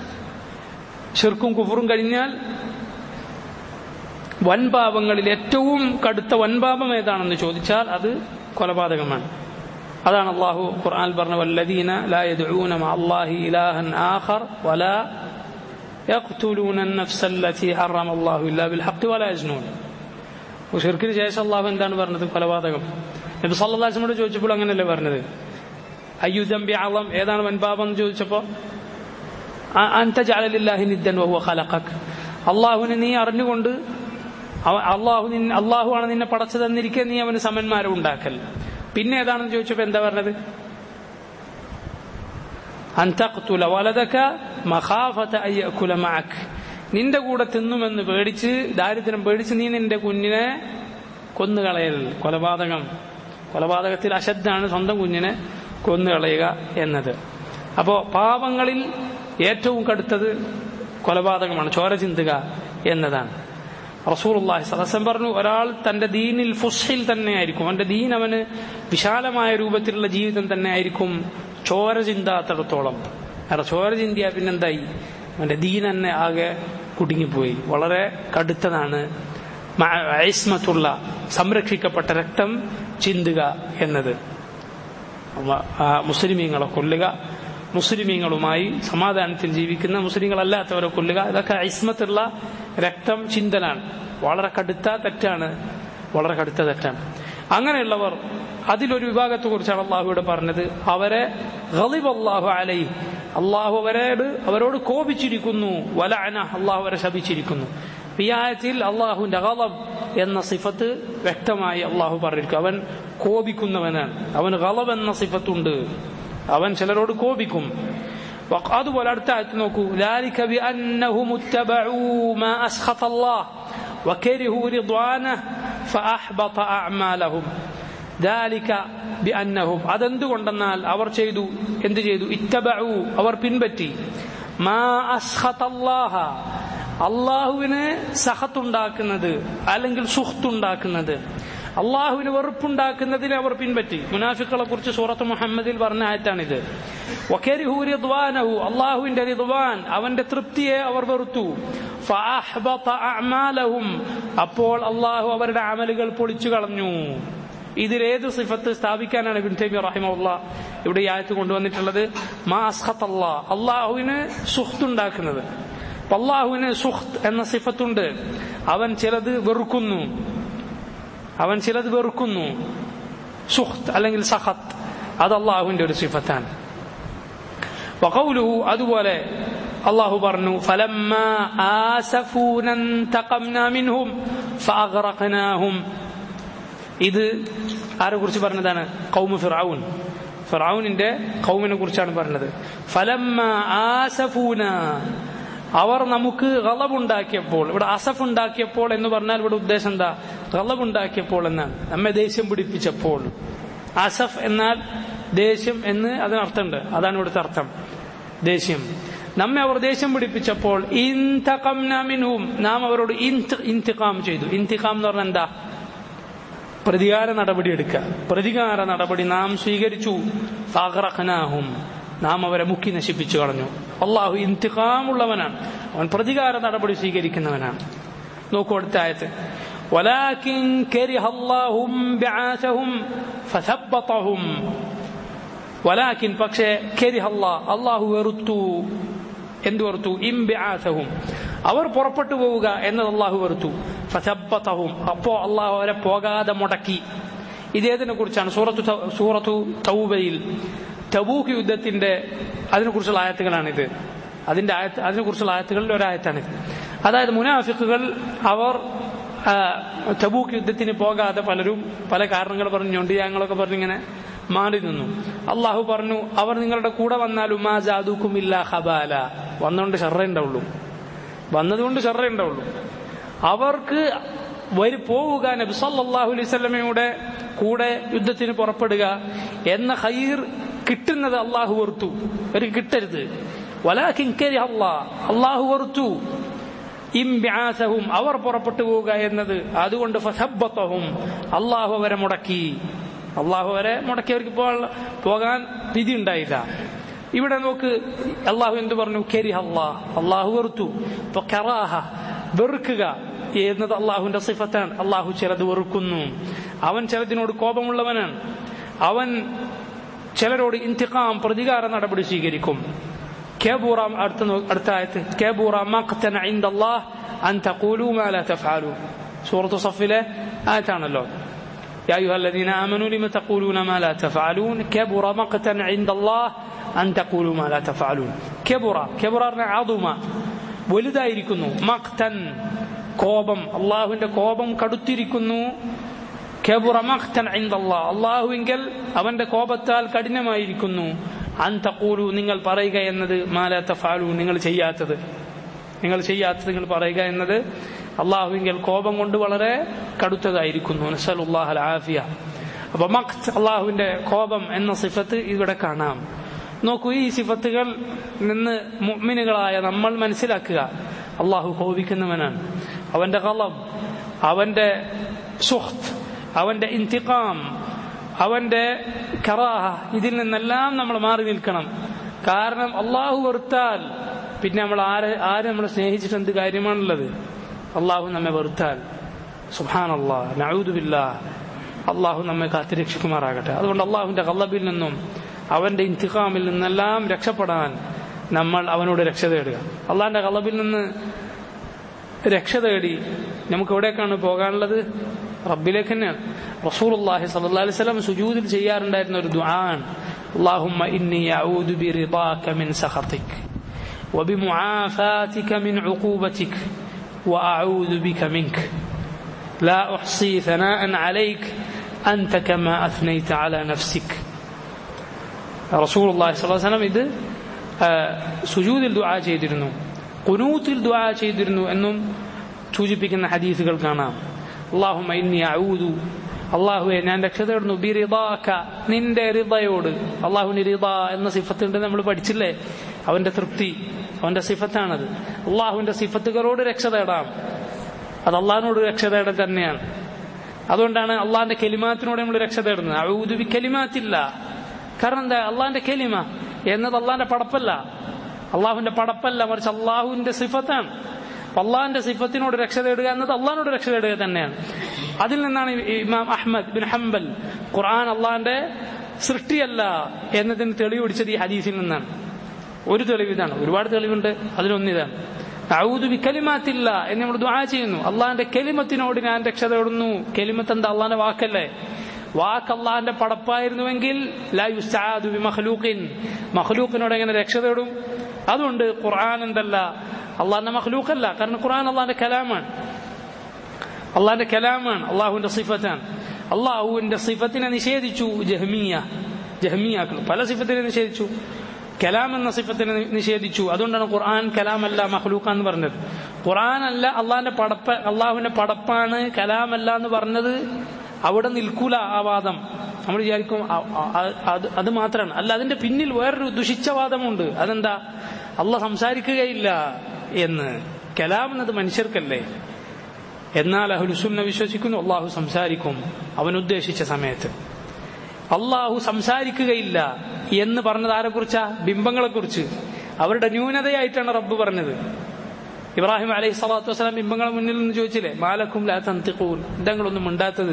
ഷിർക്കും കുഫറും കഴിഞ്ഞാൽ വൻപാപങ്ങളിൽ ഏറ്റവും കടുത്ത വൻപാപം ഏതാണെന്ന് ചോദിച്ചാൽ അത് കൊലപാതകമാണ് അതാണ് അള്ളാഹു ഖുർആൻ പറഞ്ഞ വല്ലദീന ലാ യദ്ഊന മഅ അല്ലാഹി ഇലാഹൻ ആഖർ വലാ يقتلون النفس التي حرم الله إلا بالحق ولا يزنون ഷിർക്കിന് ശേഷം അള്ളാഹു എന്താണ് പറഞ്ഞത് കൊലപാതകം നബി സല്ലാസ്മോട് ചോദിച്ചപ്പോൾ അങ്ങനെയല്ലേ പറഞ്ഞത് അയ്യുദംബി ആളം ഏതാണ് വൻപാപം എന്ന് ചോദിച്ചപ്പോ അൻത ജാലലില്ലാഹി നിദ്ദൻ വഹുവ ഖലഖക് അള്ളാഹുവിനെ നീ അറിഞ്ഞുകൊണ്ട് അവ- അള്ളാഹു നിൻ- അള്ളാഹു ആണ് നിന്നെ പടച്ചു തന്നിരിക്കെ നീ അവന് സമന്മാരെ ഉണ്ടാക്കൽ പിന്നെ ഏതാണെന്ന് ചോദിച്ചപ്പോ എന്താ പറഞ്ഞത് അൻ തഖ്തുല വലദക മഖാഫത അൻ യഅകുല മഅക് നിന്റെ കൂടെ തിന്നുമെന്ന് പേടിച്ച് ദാരിദ്ര്യം പേടിച്ച് നീ നിന്റെ കുഞ്ഞിനെ കൊന്നുകളയൽ കൊലപാതകം കൊലപാതകത്തിൽ അശദ്ധാണ് സ്വന്തം കുഞ്ഞിനെ കൊന്നുകളയുക എന്നത് അപ്പോ പാപങ്ങളിൽ ഏറ്റവും കടുത്തത് കൊലപാതകമാണ് ചോര ചിന്തുക എന്നതാണ് റസൂർല്ലാഹി സദസ്സം പറഞ്ഞു ഒരാൾ തന്റെ ദീനിൽ ഫുഷിൽ തന്നെ ആയിരിക്കും അവന്റെ ദീൻ അവന് വിശാലമായ രൂപത്തിലുള്ള ജീവിതം തന്നെ ആയിരിക്കും ചോര ചിന്താത്തിടത്തോളം കാരണം ചോര ചിന്തിയ പിന്നെന്തായി അവന്റെ ദീൻ തന്നെ ആകെ കുടുങ്ങിപ്പോയി വളരെ കടുത്തതാണ് ഐസ്മത്തുള്ള സംരക്ഷിക്കപ്പെട്ട രക്തം ചിന്തുക എന്നത് മുസ്ലിമീങ്ങളെ കൊല്ലുക മുസ്ലിമീങ്ങളുമായി സമാധാനത്തിൽ ജീവിക്കുന്ന മുസ്ലിങ്ങളല്ലാത്തവരെ കൊല്ലുക ഇതൊക്കെ ഐസ്മത്തുള്ള രക്തം ചിന്തനാണ് വളരെ കടുത്ത തെറ്റാണ് വളരെ കടുത്ത തെറ്റാണ് അങ്ങനെയുള്ളവർ അതിലൊരു വിഭാഗത്തെ കുറിച്ചാണ് അള്ളാഹുവിടെ പറഞ്ഞത് അവരെ അള്ളാഹു അലൈ അള്ളാഹു അവരോട് അവരോട് കോപിച്ചിരിക്കുന്നു വല അന അള്ളാഹു അവരെ ശപിച്ചിരിക്കുന്നു ഈ ആയത്തിൽ അള്ളാഹുവിന്റെ ഗളബ് എന്ന സിഫത്ത് വ്യക്തമായി അള്ളാഹു പറഞ്ഞിരിക്കും അവൻ കോപിക്കുന്നവനാണ് അവൻ ഗളബ് എന്ന സിഫത്തുണ്ട് അവൻ ചിലരോട് കോപിക്കും അതുപോലെ അടുത്ത ആയത്ത് നോക്കൂ ذلك بأنهم اتبعوا ما أسخط الله وكرهوا رضوانه فأحبط أعمالهم ذلك بأنهم അതെന്തുകൊണ്ടെന്നാൽ അവർ ചെയ്തു എന്ത് ചെയ്തു ഇത്തബഉ അവർ പിൻപറ്റി മാ അസ്ഖത അല്ലാഹ അള്ളാഹുവിന് സഹത്തുണ്ടാക്കുന്നത് അല്ലെങ്കിൽ സുഹത്തുണ്ടാക്കുന്നത് അള്ളാഹുവിന് വെറുപ്പുണ്ടാക്കുന്നതിനെ അവർ പിൻപറ്റി മുനാഫിക്കളെ കുറിച്ച് സൂറത്ത് മുഹമ്മദിൽ പറഞ്ഞ ആയത്താണിത് അള്ളാഹുവിന്റെ റിദ്വാൻ അവന്റെ തൃപ്തിയെ അവർ വെറുത്തു അപ്പോൾ അള്ളാഹു അവരുടെ അമലുകൾ പൊളിച്ചു കളഞ്ഞു ഇതിലേത് സിഫത്ത് സ്ഥാപിക്കാനാണ് ബിൻ തൈമി റഹിമുള്ള ഇവിടെ ഈ ആയത്ത് കൊണ്ടുവന്നിട്ടുള്ളത് മാ അസ്ഹത്ത് അള്ളാ അള്ളാഹുവിന് സുഹത്തുണ്ടാക്കുന്നത് അള്ളാഹുവിന് സുഹ്ത് എന്ന സിഫത്തുണ്ട് അവൻ ചിലത് വെറുക്കുന്നു അവൻ ചിലത് വെറുക്കുന്നു സുഹ്ത് അല്ലെങ്കിൽ സഹത്ത് അത് അള്ളാഹുവിന്റെ ഒരു സിഫത്താണ് വഖൗലുഹു അതുപോലെ അള്ളാഹു പറഞ്ഞു ഫലമ്മ ആസഫൂന തഖംന മിൻഹും ഫഅഗ്റഖനാഹും ഇത് ആരെ കുറിച്ച് പറഞ്ഞതാണ് കൗമ ഫിറഔൻ ഫിറഔനിന്റെ കൗമിനെ കുറിച്ചാണ് പറഞ്ഞത് ഫലമ്മ ആസഫൂന അവർ നമുക്ക് ഗളബുണ്ടാക്കിയപ്പോൾ ഇവിടെ അസഫ് ഉണ്ടാക്കിയപ്പോൾ എന്ന് പറഞ്ഞാൽ ഇവിടെ ഉദ്ദേശം എന്താ ഗളബുണ്ടാക്കിയപ്പോൾ എന്നാണ് നമ്മെ ദേഷ്യം പിടിപ്പിച്ചപ്പോൾ അസഫ് എന്നാൽ ദേഷ്യം എന്ന് അതിനർത്ഥമുണ്ട് അതാണ് ഇവിടുത്തെ അർത്ഥം ദേഷ്യം നമ്മെ അവർ ദേഷ്യം പിടിപ്പിച്ചപ്പോൾ ഇൻതഖംനമിൻഹും നാം അവരോട് ഇന്തിഖാം ചെയ്തു ഇന്തിഖാം എന്ന് പറഞ്ഞാൽ എന്താ പ്രതികാര നടപടി എടുക്കുക പ്രതികാര നടപടി നാം സ്വീകരിച്ചു ഫാഖറഖനാഹും നാം അവരെ മുക്കി നശിപ്പിച്ചു കളഞ്ഞു അള്ളാഹു ഇന്തിഖാമുള്ളവനാണ് അവൻ പ്രതികാര നടപടി സ്വീകരിക്കുന്നവനാണ് നോക്കൂ അടുത്ത ആയത്ത് ولكن كره الله بعاثهم فثبطهم ولكن പക്ഷേ كره الله അള്ളാഹു വെറുത്തു എന്ത് വെറുത്തു ഇംബിആസഹും അവർ പുറപ്പെട്ടു പോവുക എന്നത് അള്ളാഹു വെറുത്തു ഫസബ്ബതഹും അപ്പോ അള്ളാഹു അവരെ പോകാതെ മുടക്കി ഇതേതിനെ കുറിച്ചാണ് സൂറത്തു സൂറത്തു തൗബയിൽ തബൂക്ക് യുദ്ധത്തിന്റെ അതിനെക്കുറിച്ചുള്ള ആയത്തുകളാണിത് അതിന്റെ ആയത്ത് അതിനെക്കുറിച്ചുള്ള ആയത്തുകളിൽ ഒരായത്താണിത് അതായത് മുനാഫിക്കുകൾ അവർ തബൂക്ക് യുദ്ധത്തിന് പോകാതെ പലരും പല കാരണങ്ങൾ പറഞ്ഞുകൊണ്ട് ഞങ്ങളൊക്കെ പറഞ്ഞിങ്ങനെ മാറി നിന്നു അള്ളാഹു പറഞ്ഞു അവർ നിങ്ങളുടെ കൂടെ വന്നാൽ ഉമാ ജാദൂക്കും ഇല്ല ഹബാല വന്നുകൊണ്ട് ഷർറ ഉണ്ടാവുള്ളൂ വന്നതുകൊണ്ട് ഷർറ ഉണ്ടാവുള്ളൂ അവർക്ക് വരി പോവുക നബി സല്ലല്ലാഹു അലൈഹി വസല്ലമയുടെ കൂടെ യുദ്ധത്തിന് പുറപ്പെടുക എന്ന ഹൈർ കിട്ടുന്നത് അള്ളാഹു വെറുത്തു അവർക്ക് കിട്ടരുത് വലാഖിൻ അള്ളാഹ് അള്ളാഹു വെറുത്തു ഇംബ്യാസഹും അവർ പുറപ്പെട്ടു പോവുക എന്നത് അതുകൊണ്ട് ഫസബ്ബത്തഹും അള്ളാഹു അവരെ മുടക്കി അള്ളാഹു അവരെ മുടക്കി അവർക്ക് പോകാൻ വിധി ഉണ്ടായില്ല ഇവിടെ നോക്ക് അള്ളാഹു എന്ത് പറഞ്ഞു കെരി അള്ളാഹ് അള്ളാഹു വെറുത്തു ഇപ്പൊ കറാഹ വെറുക്കുക എന്നത് അള്ളാഹുവിന്റെ സിഫത്താണ് അള്ളാഹു ചിലത് വെറുക്കുന്നു അവൻ ചിലതിനോട് കോപമുള്ളവനാണ് അവൻ ചിലരോട് ഇന്തിഖാം പ്രതികാര നടപടി സ്വീകരിക്കും كبر അടുത്ത ആയത്ത് كبر مقتا عند الله أن تقولوا ما لا تفعلون سورة صفلة آيتان يا أيها الذين آمنوا لم تقولون ما لا تفعلون كبر مقتا عند الله أن تقولوا ما لا تفعلون كبر كبر عظم വലുതായിരിക്കുന്നു മക്തൻ കോപം അള്ളാഹുവിന്റെ കോപം കടുത്തിരിക്കുന്നു അള്ളാഹുവിങ്കൽ അവന്റെ കോപത്താൽ കഠിനമായിരിക്കുന്നു അന്തക്കൂലു നിങ്ങൾ പറയുക എന്നത് മാലാത്ത ഫാലു നിങ്ങൾ ചെയ്യാത്തത് നിങ്ങൾ ചെയ്യാത്തത് നിങ്ങൾ പറയുക എന്നത് അള്ളാഹുവിങ്കൽ കോപം കൊണ്ട് വളരെ കടുത്തതായിരിക്കുന്നു നസലുല്ലാഹൽ ആഫിയ അപ്പൊ മഖ്ത് അള്ളാഹുവിന്റെ കോപം എന്ന സിഫത്ത് ഇവിടെ കാണാം നോക്കൂ ഈ സിഫത്തുകൾ നിന്ന് മുഅ്മിനുകളായ നമ്മൾ മനസ്സിലാക്കുക അള്ളാഹു കോപിക്കുന്നവനാണ് അവന്റെ കളം അവന്റെ സുഹ്ത് അവന്റെ ഇന്തിഖാം അവന്റെ കറാഹ ഇതിൽ നിന്നെല്ലാം നമ്മൾ മാറി നിൽക്കണം കാരണം അള്ളാഹു വെറുത്താൽ പിന്നെ നമ്മൾ ആരെ ആരെ നമ്മൾ സ്നേഹിച്ചിട്ട് എന്ത് കാര്യമാണുള്ളത് അള്ളാഹു നമ്മെ വെറുത്താൽ സുഹാൻ അള്ളാഹ് നഊദുബില്ല അള്ളാഹു നമ്മെ കാത്തിരക്ഷിക്കുമാറാകട്ടെ അതുകൊണ്ട് അള്ളാഹുവിന്റെ കള്ളബിൽ നിന്നും അവന്റെ ഇന്തിഖാമിൽ നിന്നെല്ലാം രക്ഷപ്പെടാൻ നമ്മൾ അവനോട് രക്ഷ തേടുക അള്ളാഹിന്റെ കള്ളബിൽ നിന്ന് രക്ഷ തേടി നമുക്ക് എവിടേക്കാണ് പോകാനുള്ളത് റബ്ബിലേക്ക് തന്നെയാണ് റസൂലുള്ളാഹി സ്വല്ലല്ലാഹി അലൈഹി വസല്ലം സുജൂദിൽ ചെയ്യാറുണ്ടായിരുന്ന ഒരു ദുആൻ اللهم إني أعوذ برضاك من سخطك وبمعافاتك من عقوبتك وأعوذ بك منك لا أحصي ثناء عليك أنت كما أثنيت على نفسك رسول الله صلى الله عليه وسلم ഇത് സുജൂദിൽ ദുആ ചെയ്തിരുന്നു കുനൂത്തിൽ ദുആ ചെയ്തിരുന്നു എന്നും സൂചിപ്പിക്കുന്ന ഹദീസുകൾ കാണാം അള്ളാഹുമ ഇന്നി അഊദു അള്ളാഹുവെ ഞാൻ രക്ഷ തേടുന്നു ബിറിദാക്ക നിന്റെ റിദയോട് അള്ളാഹുവിന് റിദ എന്ന സിഫത്തുണ്ട് നമ്മൾ പഠിച്ചില്ലേ അവന്റെ തൃപ്തി അവന്റെ സിഫത്താണത് അള്ളാഹുവിന്റെ സിഫത്തുകളോട് രക്ഷ തേടാം അത് അള്ളാഹിനോട് രക്ഷ തേടൽ തന്നെയാണ് അതുകൊണ്ടാണ് അള്ളാഹിന്റെ കെലിമാത്തിനോട് നമ്മൾ രക്ഷ തേടുന്നത് അഴൂതുബി കെലിമാത്തില്ല കാരണം എന്താ അള്ളാഹിന്റെ കെലിമ എന്നത് അള്ളാഹിന്റെ പടപ്പല്ല അള്ളാഹുവിന്റെ പടപ്പല്ല മറിച്ച് അള്ളാഹുവിന്റെ സിഫത്താണ് അള്ളാഹിന്റെ സിഫത്തിനോട് രക്ഷ തേടുക എന്നത് അള്ളാഹിനോട് രക്ഷ തേടുക തന്നെയാണ് അതിൽ നിന്നാണ് ഇമാം അഹമ്മദ് ബിൻ ഹംബൽ ഖുർആൻ അള്ളാഹിന്റെ സൃഷ്ടിയല്ല എന്നതിന് തെളിവ് പിടിച്ചത് ഈ ഹദീസിൽ നിന്നാണ് ഒരു തെളിവ് ഇതാണ് ഒരുപാട് തെളിവുണ്ട് അതിലൊന്നിതാണ് ഔദു ബി കലിമാത്തില്ല എന്ന് നമ്മൾ ദുആ ചെയ്യുന്നു അള്ളാഹിന്റെ കെലിമത്തിനോട് ഞാൻ രക്ഷ തേടുന്നു കെലിമത്ത് എന്താ അള്ളാഹിന്റെ വാക്കല്ലേ വാക്ക് അള്ളാഹിന്റെ പടപ്പായിരുന്നുവെങ്കിൽ ലാ യുസ്താദു ബി മഖ്ലൂഖിൻ മഖ്ലൂഖിനോട് എങ്ങനെ രക്ഷ തേടും അതുകൊണ്ട് ഖുർആൻ എന്തല്ല അള്ളാഹിന്റെ മഖ്ലൂഖല്ല കാരണം ഖുർആൻ അള്ളാഹിന്റെ കലാമാണ് അള്ളാഹിന്റെ കലാമാണ് അള്ളാഹുവിന്റെ സിഫത്താണ് അള്ളാഹുവിന്റെ സിഫത്തിനെ നിഷേധിച്ചു ജഹ്മിയ ജഹ്മിയാക്കൾ പല സിഫത്തിനെ നിഷേധിച്ചു കലാം എന്ന സിഫത്തിനെ നിഷേധിച്ചു അതുകൊണ്ടാണ് ഖുർആൻ കലാമല്ല മഹ്ലൂക്ക എന്ന് പറഞ്ഞത് ഖുർആൻ അല്ല അള്ളാഹിന്റെ പടപ്പ അള്ളാഹുവിന്റെ പടപ്പാണ് കലാമല്ല എന്ന് പറഞ്ഞത് അവിടെ നിൽക്കൂല ആ വാദം നമ്മൾ വിചാരിക്കും അത് മാത്രമാണ് അല്ല അതിന്റെ പിന്നിൽ വേറൊരു ദുഷിച്ച വാദമുണ്ട് അതെന്താ അള്ളാഹ് സംസാരിക്കുകയില്ല എന്ന് കലാം എന്നത് മനുഷ്യർക്കല്ലേ എന്നാൽ അഹുലുസുന്ന വിശ്വസിക്കുന്നു അള്ളാഹു സംസാരിക്കും അവൻ ഉദ്ദേശിച്ച സമയത്ത് അള്ളാഹു സംസാരിക്കുകയില്ല എന്ന് പറഞ്ഞത് ആരെ കുറിച്ചാ ബിംബങ്ങളെ കുറിച്ച് അവരുടെ ന്യൂനതയായിട്ടാണ് റബ്ബ് പറഞ്ഞത് ഇബ്രാഹിം അലൈഹി സ്വലാത്തു വസ്സലാം ബിംബങ്ങളെ മുന്നിൽ നിന്ന് ചോദിച്ചില്ലേ മാലക്കും ലാ തന്തിക്കൂൻ ഇതങ്ങളൊന്നും ഉണ്ടാത്തത്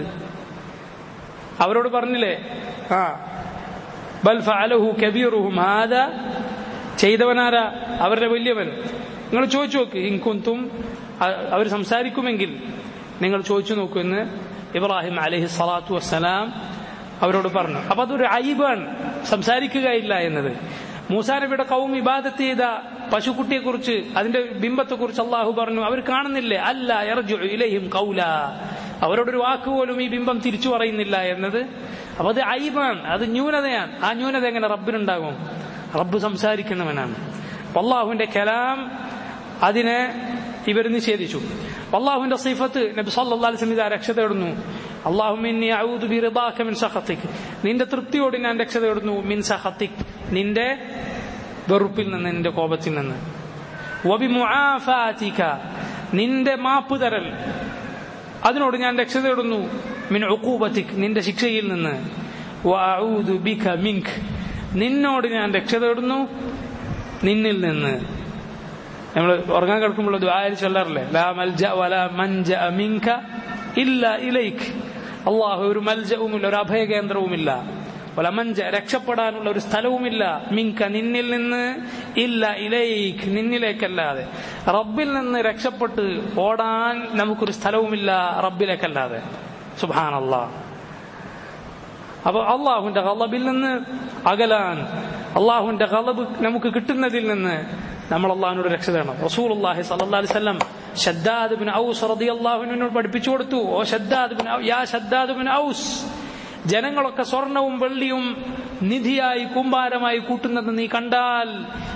അവരോട് പറഞ്ഞില്ലേ ആ ബൽ ഫഅലഹു കബീറുഹും ഹാദ ചെയ്തവനാരാ അവരുടെ വലിയവൻ നിങ്ങൾ ചോദിച്ചു നോക്ക് ഇൻകുന്തും അവർ സംസാരിക്കുമെങ്കിൽ നിങ്ങൾ ചോദിച്ചു നോക്കൂ എന്ന് ഇബ്രാഹിം അലഹി സ്വലാത്തു വസ്സലാം അവരോട് പറഞ്ഞു അപ്പൊ അതൊരു അയിബാണ് സംസാരിക്കുകയില്ല എന്നത് മൂസാ നബിയുടെ കൗം ഇബാദത്ത് ചെയ്ത പശുക്കുട്ടിയെ കുറിച്ച് അതിന്റെ ബിംബത്തെ കുറിച്ച് അള്ളാഹു പറഞ്ഞു അവർ കാണുന്നില്ലേ അല്ല എറജു ഇലഹിം കൗല അവരോടൊരു വാക്ക് പോലും ഈ ബിംബം തിരിച്ചു പറയുന്നില്ല എന്നത് അപ്പൊ അത് അയിബാണ് അത് ന്യൂനതയാണ് ആ ന്യൂനത എങ്ങനെ റബ്ബിനുണ്ടാകും റബ്ബ് സംസാരിക്കുന്നവനാണ് അള്ളാഹുവിന്റെ കലാം അതിനെ ഇവർ നിഷേധിച്ചു അള്ളാഹുവിന്റെ സിഫത്ത് നബി സല്ലല്ലാഹു അലൈഹി വസല്ലം രക്ഷ തേടുന്നു അള്ളാഹുമിന്നി അഊദു ബിറിദാക മിൻ സഖതിക് നിന്റെ തൃപ്തിയോട് ഞാൻ രക്ഷ തേടുന്നു മിൻ സഖതിക് നിന്റെ വെറുപ്പിൽ നിന്ന് നിന്റെ കോപത്തിൽ നിന്ന് വബി മുആഫാതിക നിന്റെ മാപ്പ് തരൽ അതിനോട് ഞാൻ രക്ഷ തേടുന്നു മിൻ ഉഖൂബതിക് നിന്റെ ശിക്ഷയിൽ നിന്ന് വഅഊദു ബിക മിൻക് നിന്നോട് ഞാൻ രക്ഷ തേടുന്നു നിന്നിൽ നിന്ന് നമ്മൾ ഉറങ്ങാൻ കിടക്കുമ്പോൾ ദ്വായൽ ചൊല്ലാറില്ലേ ലാ മൽജ വല മൻജ മിൻക ഇല്ല ഇലൈക്ക് അള്ളാഹു ഒരു മൽജവുമില്ല ഒരു അഭയകേന്ദ്രവുമില്ല വല മഞ്ച രക്ഷപ്പെടാനുള്ള ഒരു സ്ഥലവുമില്ല മിങ്ക നിന്നിൽ നിന്ന് ഇല്ല ഇലൈക്ക് നിന്നിലേക്കല്ലാതെ റബ്ബിൽ നിന്ന് രക്ഷപ്പെട്ട് ഓടാൻ നമുക്കൊരു സ്ഥലവുമില്ല റബ്ബിലേക്കല്ലാതെ സുബാൻ അള്ളാഹ് അപ്പൊ അള്ളാഹുവിന്റെ കളബിൽ നിന്ന് അകലാൻ അള്ളാഹുവിന്റെ കളബ് നമുക്ക് കിട്ടുന്നതിൽ നിന്ന് നമ്മൾ അള്ളാഹിനോട് രക്ഷ തേടണം റസൂൽ അള്ളാഹി സല്ലല്ലാഹു അലൈഹി വസല്ലം ഷദ്ദാദ് ബിൻ ഔസ് റളിയല്ലാഹുവിനോട് പഠിപ്പിച്ചു കൊടുത്തു ഓ ഷദ്ദാദ് ബിൻ യാ ഷദ്ദാദ് ബിൻ ഔസ് ജനങ്ങളൊക്കെ സ്വർണവും വെള്ളിയും നിധിയായി കുമ്പാരമായി കൂട്ടുന്നത് നീ കണ്ടാൽ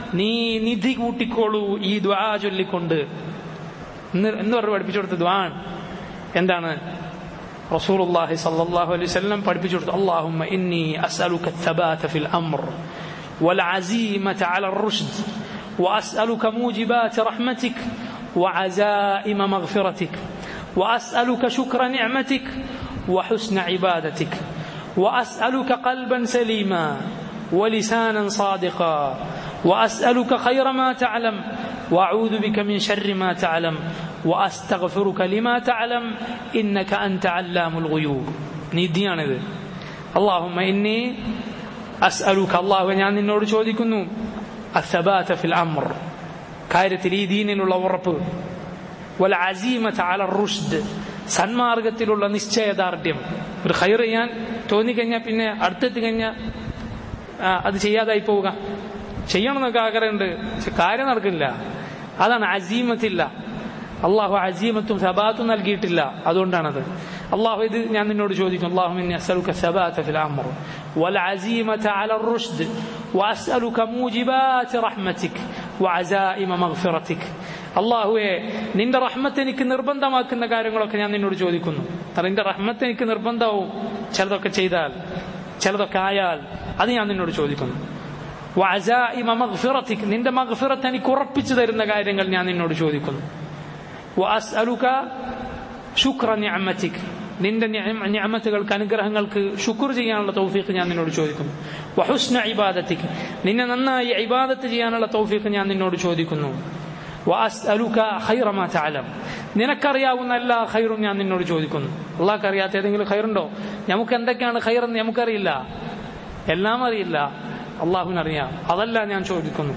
നീ നിധി കൂട്ടിക്കോളൂ ഈ ദ്വാ ചൊല്ലിക്കൊണ്ട് എന്ന് എന്ന് പറഞ്ഞ് പഠിപ്പിച്ചു കൊടുത്ത ദ്വാൻ എന്താണ് رسول الله صلى الله عليه وسلم പഠിപ്പിച്ചു اللهم إني أسألك الثبات في الأمر والعزيمة على الرشد وأسألك موجبات رحمتك وعزائم مغفرتك وأسألك شكر نعمتك وحسن عبادتك وأسألك قلبا سليما ولسانا صادقا وأسألك خير ما تعلم وأعوذ بك من شر ما تعلم وأستغفرك لما تعلم إنك أنت علام الغيوب نيديان ഇത് اللهم إني أسألك الله ഞാൻ നിന്നോട് ചോദിക്കുന്നു الثبات في الأمر കാര്യത്തിൽ ഈ ദീനിലുള്ള ഉറപ്പ് വൽ അസീമത്ത് അല റുഷ്ദ് സന്മാർഗത്തിലുള്ള നിശ്ചയദാർഢ്യം ഒരു ഹൈർ ചെയ്യാൻ തോന്നിക്കഴിഞ്ഞാൽ പിന്നെ അടുത്തെത്തി കഴിഞ്ഞാൽ അത് ചെയ്യാതായി പോവുക ചെയ്യണമെന്നൊക്കെ ആഗ്രഹമുണ്ട് പക്ഷെ കാര്യം നടക്കില്ല അതാണ് അസീമത്തില്ല അള്ളാഹു അസീമത്തും സബാത്തും നൽകിയിട്ടില്ല അതുകൊണ്ടാണത് അള്ളാഹു ഇത് ഞാൻ നിന്നോട് ചോദിക്കും അള്ളാഹു മിന്നി അസ്അലുക സബാത ഫിൽ അംർ വൽ അസീമത അല الرشد واسالك موجبات رحمتك وعزائم مغفرتك അള്ളാഹുവെ നിന്റെ റഹ്മത്ത് എനിക്ക് നിർബന്ധമാക്കുന്ന കാര്യങ്ങളൊക്കെ ഞാൻ നിന്നോട് ചോദിക്കുന്നു കാരണം നിന്റെ റഹ്മത്ത് എനിക്ക് നിർബന്ധവും ചിലതൊക്കെ ചെയ്താൽ ചിലതൊക്കെ ആയാൽ അത് ഞാൻ നിന്നോട് ചോദിക്കുന്നു വഅസാഇമ മഗ്ഫിറതിക് നിന്റെ മഗ്ഫിറത്ത് എനിക്ക് ഉറപ്പിച്ചു തരുന്ന കാര്യങ്ങൾ ഞാൻ നിന്നോട് ചോദിക്കുന്നു വഅസ്അലുക ശുക്ര നിഅമതിക് നിന്റെ നിഅമത്തുകൾക്ക് അനുഗ്രഹങ്ങൾക്ക് ശുക്ർ ചെയ്യാനുള്ള തൗഫീഖ് ഞാൻ നിന്നോട് ചോദിക്കുന്നു വഹുസ്ന ഇബാദത്തിക്ക് നിന്നെ നന്നായി ഇബാദത്ത് ചെയ്യാനുള്ള തൗഫീഖ് ഞാൻ നിന്നോട് ചോദിക്കുന്നു വഅസ്അലുക ഖൈറ മാ തഅലം നിനക്കറിയാവുന്ന എല്ലാ ഖൈറും ഞാൻ നിന്നോട് ചോദിക്കുന്നു അള്ളാഹ്ക്ക് അറിയാത്ത ഏതെങ്കിലും ഖൈറുണ്ടോ നമുക്ക് എന്തൊക്കെയാണ് ഖൈറെന്ന് നമുക്കറിയില്ല എല്ലാം അറിയില്ല അള്ളാഹുവിനറിയാം അതല്ല ഞാൻ ചോദിക്കുന്നു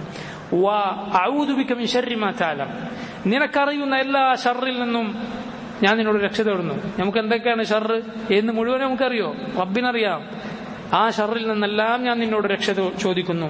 നിനക്കറിയുന്ന എല്ലാ ഷറിൽ നിന്നും ഞാൻ നിന്നോട് രക്ഷ തേടുന്നു നമുക്ക് എന്തൊക്കെയാണ് ഷറ് എന്ന് മുഴുവൻ നമുക്കറിയോ റബ്ബിനറിയാം ആ ഷറിൽ നിന്നെല്ലാം ഞാൻ നിന്നോട് രക്ഷ ചോദിക്കുന്നു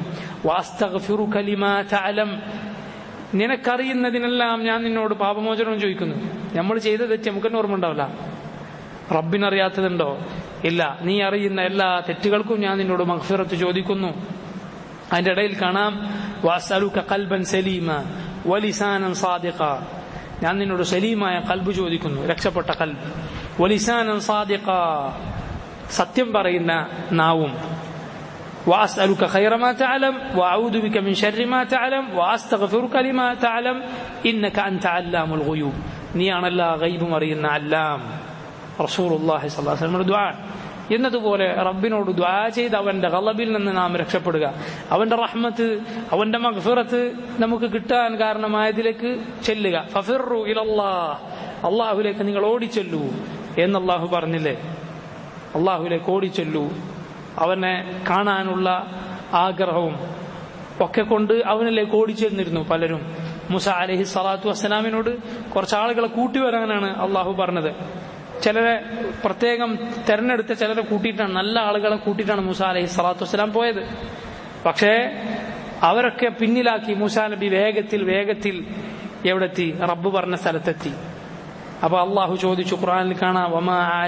നിനക്കറിയുന്നതിനെല്ലാം ഞാൻ നിന്നോട് പാപമോചനം ചോദിക്കുന്നു നമ്മൾ ചെയ്ത തെറ്റ് നമുക്ക് തന്നെ ഓർമ്മ ഉണ്ടാവില്ല റബ്ബിനറിയാത്തതുണ്ടോ ഇല്ല നീ അറിയുന്ന എല്ലാ തെറ്റുകൾക്കും ഞാൻ നിന്നോട് മഹ്ഫിറത്ത് ചോദിക്കുന്നു അതിന്റെ ഇടയിൽ കാണാം വാസലുക കൽബൻ സലീമ വലിസാനൻ സാദിഖ ഞാൻ നിന്നോട് സലീമായ കൽബ് ചോദിക്കുന്നു രക്ഷപ്പെട്ട കൽബ് വലിസാനൻ സാദിഖ സത്യം പറയുന്ന നാവും وأسألك خير ما تعلم وأعوذ بك من شر ما تعلم وأستغفرك لما تعلم إنك أنت علام الغيوب നീയാണ് എല്ലാ ഗൈബും അറിയുന്ന അല്ലാം റസൂലുള്ളാഹി സ്വല്ലല്ലാഹു അലൈഹി വസല്ലം ദുആ എന്നതുപോലെ റബ്ബിനോട് ദ്വാ ചെയ്ത് അവന്റെ കളബിൽ നിന്ന് നാം രക്ഷപ്പെടുക അവന്റെ റഹ്മത്ത് അവന്റെ മഗ്ഫിറത്ത് നമുക്ക് കിട്ടാൻ കാരണമായതിലേക്ക് ചെല്ലുക ഫഫിറു ഇലല്ലാഹ് അള്ളാഹുലേക്ക് നിങ്ങൾ ഓടിച്ചെല്ലൂ എന്ന് അള്ളാഹു പറഞ്ഞില്ലേ അള്ളാഹുലേക്ക് ഓടിച്ചെല്ലൂ അവനെ കാണാനുള്ള ആഗ്രഹവും ഒക്കെ കൊണ്ട് അവനിലേക്ക് ഓടിച്ചെന്നിരുന്നു പലരും മുസ അലഹി സ്വലാത്തു വസ്സലാമിനോട് കുറച്ച് ആളുകളെ കൂട്ടി വരാനാണ് അള്ളാഹു പറഞ്ഞത് ചിലരെ പ്രത്യേകം തെരഞ്ഞെടുത്ത ചിലരെ കൂട്ടിയിട്ടാണ് നല്ല ആളുകളെ കൂട്ടിയിട്ടാണ് മൂസ അലഹി സ്വലാത്തു വസ്സലാം പോയത് പക്ഷേ അവരൊക്കെ പിന്നിലാക്കി മൂസാ നബി വേഗത്തിൽ വേഗത്തിൽ എവിടെത്തി റബ്ബ് പറഞ്ഞ സ്ഥലത്തെത്തി അപ്പൊ അള്ളാഹു ചോദിച്ചു ഖുറാനിൽ കാണാം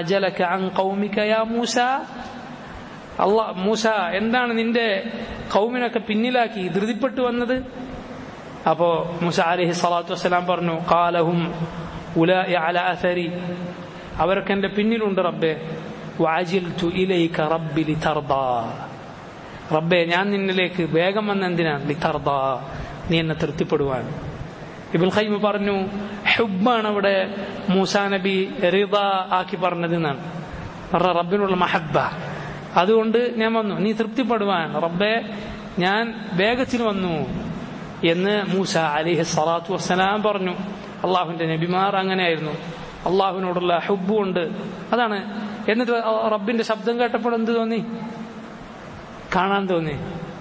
മൂസ അള്ളാ മൂസ എന്താണ് നിന്റെ കൗമിനൊക്കെ പിന്നിലാക്കി ധൃതിപ്പെട്ടു വന്നത് അപ്പോ മൂസ അലഹി സ്വലാത്തു വസ്സലാം പറഞ്ഞു കാലഹും ഉല അല അസരി അവരൊക്കെ എന്റെ പിന്നിലുണ്ട് റബ്ബെ വാജിൽതു ഇലൈക റബ്ബി ലിതർദാ റബ്ബെ ഞാൻ നിന്നിലേക്ക് വേഗം വന്ന എന്തിനാണ് ലിതർദാ നീ എന്നെ തൃപ്തിപ്പെടുവാൻ ഇബുൽ ഖൈമ പറഞ്ഞു ഹുബാണ് അവിടെ മൂസാ നബി റിദ ആക്കി പറഞ്ഞത് എന്നാണ് റബ്ബിനുള്ള മഹബ്ബ അതുകൊണ്ട് ഞാൻ വന്നു നീ തൃപ്തിപ്പെടുവാൻ റബ്ബെ ഞാൻ വേഗത്തിൽ വന്നു എന്ന് മൂസ അലിഹി സ്വലാത്തു വസ്സലാം പറഞ്ഞു അള്ളാഹുവിന്റെ നബിമാർ അങ്ങനെയായിരുന്നു അള്ളാഹുവിനോടുള്ള ഹുബും ഉണ്ട് അതാണ് എന്നിട്ട് റബ്ബിന്റെ ശബ്ദം കേട്ടപ്പോൾ എന്ത് തോന്നി കാണാൻ തോന്നി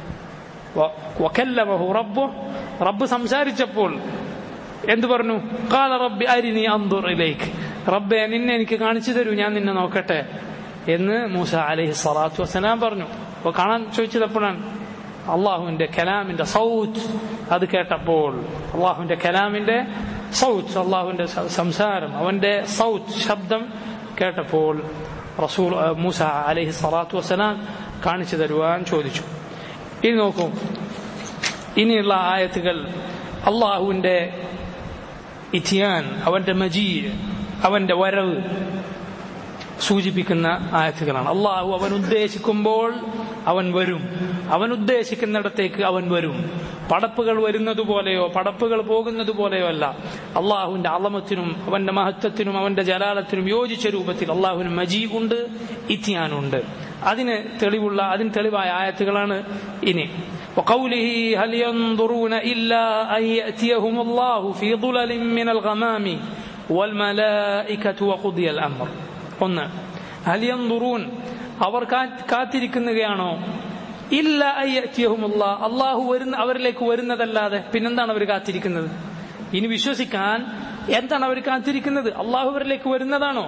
റബ്ബു റബ്ബ് സംസാരിച്ചപ്പോൾ എന്തു പറഞ്ഞു കാല റബ്ബി അരിനി അന്തുറിലേക്ക് റബ്ബെ നിന്നെ എനിക്ക് കാണിച്ചു തരൂ ഞാൻ നിന്നെ നോക്കട്ടെ എന്ന് മൂസ അലൈഹി സ്വലാത്തു വസ്സലാം പറഞ്ഞു അപ്പൊ കാണാൻ ചോദിച്ചത് എപ്പോഴാണ് അള്ളാഹുവിന്റെ കലാമിന്റെ സൗത്ത് അത് കേട്ടപ്പോൾ അള്ളാഹുവിന്റെ കലാമിന്റെ സൗത്ത് അള്ളാഹുവിന്റെ സംസാരം അവന്റെ സൗത്ത് ശബ്ദം കേട്ടപ്പോൾ റസൂൽ മൂസ അലൈഹി സ്വലാത്തു വസ്സലാം കാണിച്ചു തരുവാൻ ചോദിച്ചു ഇനി നോക്കൂ ഇനിയുള്ള ആയത്തുകൾ അള്ളാഹുവിന്റെ ഇറ്റിയാൻ അവന്റെ മജീ അവന്റെ വരവ് സൂചിപ്പിക്കുന്ന ആയത്തുകളാണ് അള്ളാഹു അവൻ ഉദ്ദേശിക്കുമ്പോൾ അവൻ വരും അവൻ ഉദ്ദേശിക്കുന്നിടത്തേക്ക് അവൻ വരും പടപ്പുകൾ വരുന്നത് പോലെയോ പടപ്പുകൾ പോകുന്നത് പോലെയോ അല്ല അള്ളാഹുവിന്റെ അളമത്തിനും അവന്റെ മഹത്വത്തിനും അവന്റെ ജലാലത്തിനും യോജിച്ച രൂപത്തിൽ അള്ളാഹുവിന് മജീബുണ്ട് ഇത്തിയാനുണ്ട് അതിന് തെളിവുള്ള അതിന് തെളിവായ ആയത്തുകളാണ് ഇനി وقوله هل ينظرون إلا أن يأتيهم الله في ظلل من الغمام والملائكة وقضي الأمر ഒന്ന് ഹലിയന്തുറൂൻ അവർ കാത്തിരിക്കുന്നവയാണോ ഇല്ല അയ്യഹുമുള്ള അള്ളാഹു വരുന്ന അവരിലേക്ക് വരുന്നതല്ലാതെ പിന്നെന്താണ് അവർ കാത്തിരിക്കുന്നത് ഇനി വിശ്വസിക്കാൻ എന്താണ് അവർ കാത്തിരിക്കുന്നത് അള്ളാഹു അവരിലേക്ക് വരുന്നതാണോ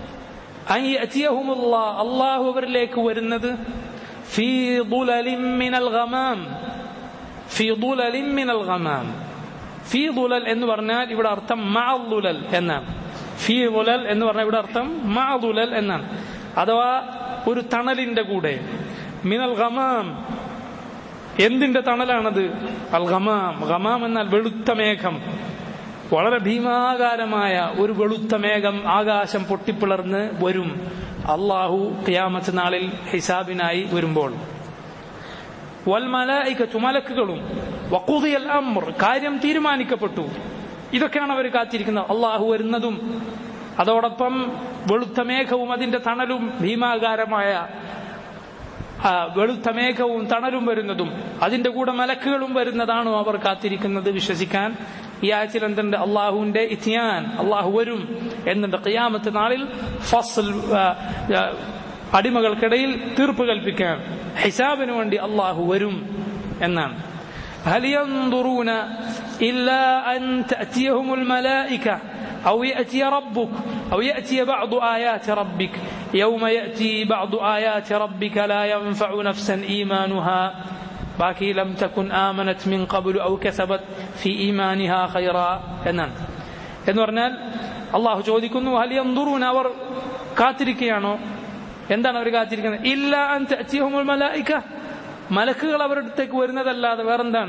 അയ്യഹുമുള്ള അള്ളാഹു അവരിലേക്ക് വരുന്നത് ഫീ മിനൽ ഗമാം ഫീ മിനൽ ഗമാം ഫീ ദുലൽ എന്ന് പറഞ്ഞാൽ ഇവിടെ അർത്ഥം മഅദുലൽ എന്നാണ് ഫീ ദുലൽ എന്ന് പറഞ്ഞാൽ ഇവിടെ അർത്ഥം മഅദുലൽ എന്നാണ് അഥവാ ഒരു തണലിന്റെ കൂടെ മിനൽ ഗമാം എന്തിന്റെ തണലാണത് അൽ ഗമാം ഗമാം എന്നാൽ വെളുത്ത മേഘം വളരെ ഭീമാകാരമായ ഒരു വെളുത്ത മേഘം ആകാശം പൊട്ടിപ്പിളർന്ന് വരും അള്ളാഹു ഖിയാമത്ത് നാളിൽ ഹിസാബിനായി വരുമ്പോൾ വൽമലായിക്കത്തു മലക്കുകളും വക്കൂതിയൽ അമ്ർ കാര്യം തീരുമാനിക്കപ്പെട്ടു ഇതൊക്കെയാണ് അവർ കാത്തിരിക്കുന്നത് അള്ളാഹു വരുന്നതും അതോടൊപ്പം വെളുത്ത മേഘവും അതിന്റെ തണലും ഭീമാകാരമായ വെളുത്ത മേഘവും തണലും വരുന്നതും അതിന്റെ കൂടെ മലക്കുകളും വരുന്നതാണോ അവർ കാത്തിരിക്കുന്നത് വിശ്വസിക്കാൻ ഈ ആഴ്ചയിൽ എന്തുണ്ട് അള്ളാഹുവിന്റെ ഇത്തിയാൻ അള്ളാഹു വരും എന്നുണ്ട് ഖിയാമത്ത് നാളിൽ ഫസൽ അടിമകൾക്കിടയിൽ തീർപ്പ് കൽപ്പിക്കാൻ ഹിസാബിന് വേണ്ടി അള്ളാഹു വരും എന്നാണ് هل ينظرون إلا أن تأتيهم الملائكة أو يأتي ربك أو يأتي بعض آيات ربك يوم يأتي بعض آيات ربك لا ينفع نفسا إيمانها باقي لم تكن آمنت من قبل أو كسبت في إيمانها خيرا എന്നാണ് എന്ന് പറഞ്ഞാൽ അള്ളാഹു ചോദിക്കുന്നു ഹൽ യന്ദുറൂന അവർ കാത്തിരിക്കുകയാണോ എന്താണ് അവർ കാത്തിരിക്കുന്നത് ഇല്ല അൻ തഅതിയഹുൽ മലായിക മലക്കുകൾ അവരുടെ അടുത്തേക്ക് വരുന്നതല്ലാതെ വേറെന്താണ്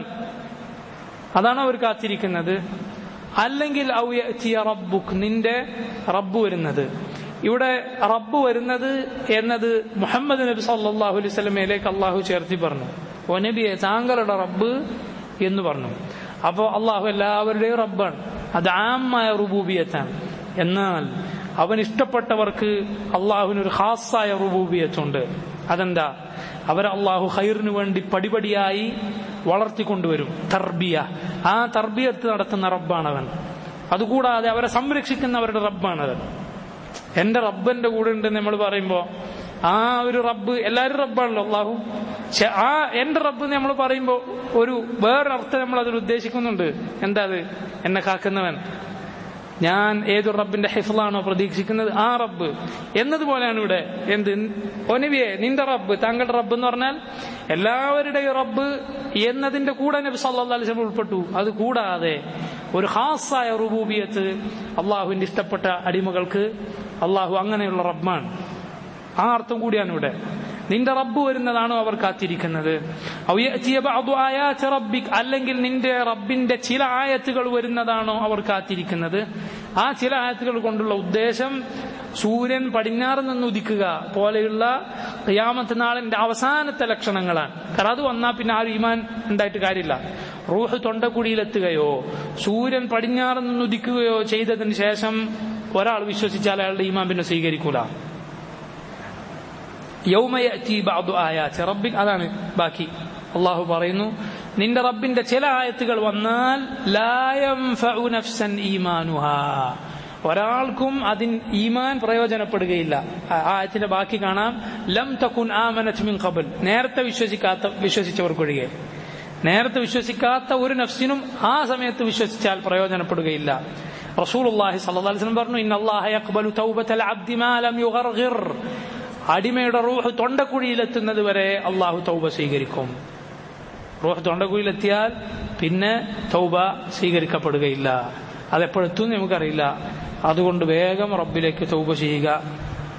അതാണ് അവർ കാത്തിരിക്കുന്നത് അല്ലെങ്കിൽ ഔ യഅതിയ റബ്ബുക്ക് നിന്റെ റബ്ബ് വരുന്നത് ഇവിടെ റബ്ബ് വരുന്നത് എന്നത് മുഹമ്മദ് നബി സല്ലല്ലാഹു അലൈഹി വസല്ലമയിലേക്ക് അള്ളാഹു ചേർത്തി പറഞ്ഞു ഓ നബിയെ താങ്കളുടെ റബ്ബ് എന്ന് പറഞ്ഞു അപ്പോൾ അള്ളാഹു എല്ലാവരുടെയും റബ്ബാണ് അത് ആമായ റുബൂബിയത്താണ് എന്നാൽ അവൻ ഇഷ്ടപ്പെട്ടവർക്ക് അള്ളാഹുവിനൊരു ഹാസായ റുബൂബിയത്തുണ്ട് അതെന്താ അവരെ അള്ളാഹു ഹൈറിന് വേണ്ടി പടിപടിയായി വളർത്തിക്കൊണ്ടുവരും തർബിയ ആ തർബിയത്ത് നടത്തുന്ന റബ്ബാണവൻ അതുകൂടാതെ അവരെ സംരക്ഷിക്കുന്നവരുടെ റബ്ബാണവൻ എന്റെ റബ്ബന്റെ കൂടെ ഉണ്ട് നമ്മൾ പറയുമ്പോ ആ ഒരു റബ്ബ് എല്ലാവരും റബ്ബാണല്ലോ അള്ളാഹു പക്ഷെ ആ എന്റെ റബ്ബ് നമ്മൾ പറയുമ്പോ ഒരു വേറൊരർത്ഥം നമ്മൾ അതിൽ ഉദ്ദേശിക്കുന്നുണ്ട് എന്താ അത് എന്നെ കാക്കുന്നവൻ ഞാൻ ഏതു റബ്ബിന്റെ ഹിഫ്ലാണോ പ്രതീക്ഷിക്കുന്നത് ആ റബ്ബ് എന്നതുപോലെയാണ് ഇവിടെ എന്ത് ഒനവിയെ നിന്റെ റബ്ബ് താങ്കളുടെ റബ്ബ് എന്ന് പറഞ്ഞാൽ എല്ലാവരുടെയും റബ്ബ് എന്നതിന്റെ കൂടെ നബി സല്ലാ അലിസ്ലം ഉൾപ്പെട്ടു അത് കൂടാതെ ഒരു ഹാസായ റുബൂബിയത്ത് അള്ളാഹുവിന്റെ ഇഷ്ടപ്പെട്ട അടിമകൾക്ക് അള്ളാഹു അങ്ങനെയുള്ള റബ്ബാണ് ആ അർത്ഥം കൂടിയാണ് ഇവിടെ നിന്റെ റബ്ബ് വരുന്നതാണോ അവർ കാത്തിരിക്കുന്നത് അല്ലെങ്കിൽ നിന്റെ റബ്ബിന്റെ ചില ആയത്തുകൾ വരുന്നതാണോ അവർ കാത്തിരിക്കുന്നത് ആ ചില ആയത്തുകൾ കൊണ്ടുള്ള ഉദ്ദേശം സൂര്യൻ പടിഞ്ഞാറ് നിന്ന് ഉദിക്കുക പോലെയുള്ള ഖിയാമത്ത് നാളിന്റെ അവസാനത്തെ ലക്ഷണങ്ങളാണ് കാരണം അത് വന്നാൽ പിന്നെ ആ ഈമാൻ ഉണ്ടായിട്ട് കാര്യമില്ല റൂഹ് തൊണ്ടക്കുടിയിലെത്തുകയോ സൂര്യൻ പടിഞ്ഞാറ് നിന്ന് ഉദിക്കുകയോ ചെയ്തതിന് ശേഷം ഒരാൾ വിശ്വസിച്ചാൽ അയാളുടെ ഈമാൻ പിന്നെ സ്വീകരിക്കൂല യൗമയത്തി ബാദു ആയാച്ച് റബ്ബിക് അതാണ് ബാക്കി അള്ളാഹു പറയുന്നു നിന്റെ റബ്ബിന്റെ ചില ആയത്തുകൾ വന്നാൽ ലായം നഫ്സൻ ഈമാനുഹാ ഒരാൾക്കും അതിൻ ഈമാൻ പ്രയോജനപ്പെടുകയില്ല ആയത്തിന്റെ ബാക്കി കാണാം ലം തക്കുൻ ആമനത്ത് മിൻ ഖബൽ നേരത്തെ വിശ്വസിക്കാത്ത വിശ്വസിച്ചവർക്കൊഴികെ നേരത്തെ വിശ്വസിക്കാത്ത ഒരു നഫ്സിനും ആ സമയത്ത് വിശ്വസിച്ചാൽ പ്രയോജനപ്പെടുകയില്ല റസൂലുള്ളാഹി സ്വല്ലല്ലാഹു അലൈഹി വസല്ലം പറഞ്ഞു ഇന്നല്ലാഹ യഖ്ബലു തൗബത്തൽ അബ്ദി മാ ലം യുഗർഗിർ അടിമയുടെ റൂഹ് തൊണ്ടക്കുഴിയിലെത്തുന്നത് വരെ അള്ളാഹു തൗബ സ്വീകരിക്കും റൂഹ് തൊണ്ടക്കുഴിയിലെത്തിയാൽ പിന്നെ തൗബ സ്വീകരിക്കപ്പെടുകയില്ല അതെപ്പോഴെത്തും നമുക്കറിയില്ല അതുകൊണ്ട് വേഗം റബ്ബിലേക്ക് തൗബ ചെയ്യുക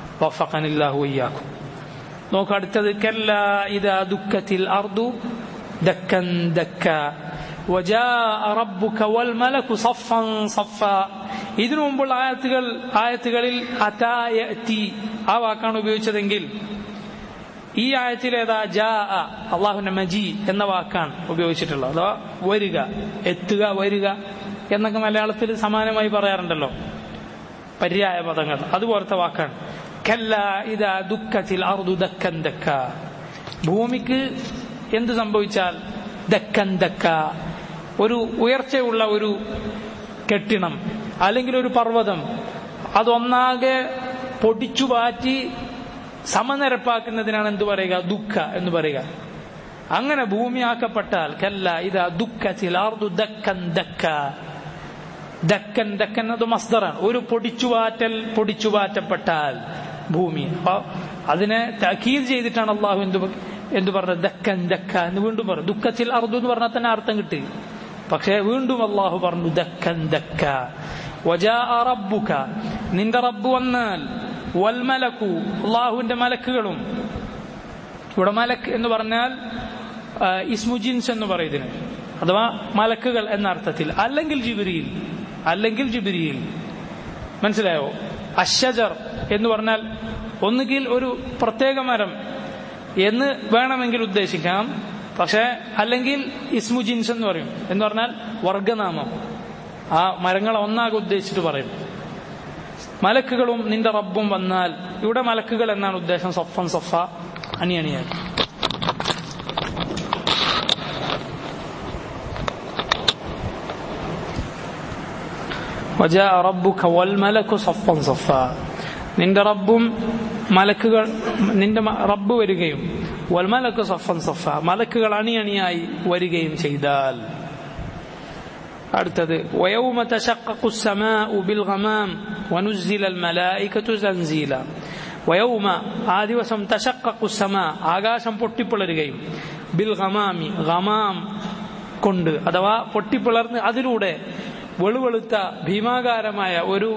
വഫഖനില്ലാഹു വയ്യാക്കും നോക്ക് അടുത്തത് കല്ല ഇതാ ദുഃഖത്തിൽ അർദു دكا دكا وجاء ربك والملك صفا صفا ഇതിനു മുമ്പുള്ള ആയത്തുകൾ ആയത്തുകളിൽ അതായത്തി ആ വാക്കാണ് ഉപയോഗിച്ചതെങ്കിൽ ഈ ആയത്തിൽ ഏതാ ജാ അള്ളാഹുന്റെ മജി എന്ന വാക്കാണ് ഉപയോഗിച്ചിട്ടുള്ളത് അഥവാ വരിക എത്തുക വരിക എന്നൊക്കെ മലയാളത്തിൽ സമാനമായി പറയാറുണ്ടല്ലോ പര്യായ പദങ്ങൾ അതുപോലത്തെ വാക്കാണ് കല്ല ഇതാ ദുഃഖത്തിൽ അറുതു ദക്കൻ ദക്ക ഭൂമിക്ക് എന്ത് സംഭവിച്ചാൽ ദക്കൻ ദക്ക ഒരു ഉയർച്ചയുള്ള ഒരു കെട്ടിണം അല്ലെങ്കിൽ ഒരു പർവ്വതം അതൊന്നാകെ പൊടിച്ചു പാറ്റി സമനിരപ്പാക്കുന്നതിനാണ് എന്ത് പറയുക ദുഃഖ എന്ന് പറയുക അങ്ങനെ ഭൂമിയാക്കപ്പെട്ടാൽ കല്ല ഇതാ ദുഃഖത്തിൽ ആർദു ദക്കൻ ദക്ക ദക്കൻ ദക്കൻ അത് മസ്ദറാണ് ഒരു പൊടിച്ചുവാറ്റൽ പൊടിച്ചുവാറ്റപ്പെട്ടാൽ ഭൂമി അപ്പൊ അതിനെ തക്കീർ ചെയ്തിട്ടാണ് അള്ളാഹു എന്ത് എന്ത് പറഞ്ഞത് ദക്കൻ ദക്ക എന്ന് വീണ്ടും പറഞ്ഞു ദുഃഖത്തിൽ അർദു എന്ന് പറഞ്ഞാൽ തന്നെ അർത്ഥം കിട്ടി പക്ഷേ വീണ്ടും അള്ളാഹു പറഞ്ഞു ദക്കൻ ദക്ക വജാ റബ്ബുക നിന്റെ റബ്ബ് വന്നാൽ വൽമലക്കു അള്ളാഹുവിന്റെ മലക്കുകളും ഇവിടെ മലക്ക് എന്ന് പറഞ്ഞാൽ ഇസ്മുജിൻസ് എന്ന് പറയുന്നതിന് അഥവാ മലക്കുകൾ എന്ന അർത്ഥത്തിൽ അല്ലെങ്കിൽ ജിബിരിയിൽ അല്ലെങ്കിൽ ജിബിരിയിൽ മനസ്സിലായോ അഷജർ എന്ന് പറഞ്ഞാൽ ഒന്നുകിൽ ഒരു പ്രത്യേക മരം എന്ന് വേണമെങ്കിൽ ഉദ്ദേശിക്കാം പക്ഷേ അല്ലെങ്കിൽ ഇസ്മു ജിൻസ് എന്ന് പറയും എന്ന് പറഞ്ഞാൽ വർഗനാമം ആ മരങ്ങളെ ഒന്നാകെ ഉദ്ദേശിച്ചിട്ട് പറയും മലക്കുകളും നിന്റെ റബ്ബും വന്നാൽ ഇവിടെ മലക്കുകൾ എന്നാണ് ഉദ്ദേശം സഫൻ സഫ അണിയണിയായി وجاء ربك والملك صفا صفا നിന്റെ റബ്ബും മലക്കുകൾ നിന്റെ റബ്ബ് വരികയും വൽമലക്ക് സഫൻ സഫ മലക്കുകൾ അണിയണിയായി വരികയും ചെയ്താൽ അടുത്തത് ويوم تشقق السماء بالغمام ونزل الملائكة تنزيلا ويوم ആ ദിവസം تشقق السماء ആകാശം പൊട്ടിപ്പിളരുകയും ബിൽ ഗമാമി ഗമാം കൊണ്ട് അഥവാ പൊട്ടിപ്പിളർന്ന് അതിലൂടെ വെളുവെളുത്ത ഭീമാകാരമായ ഒരു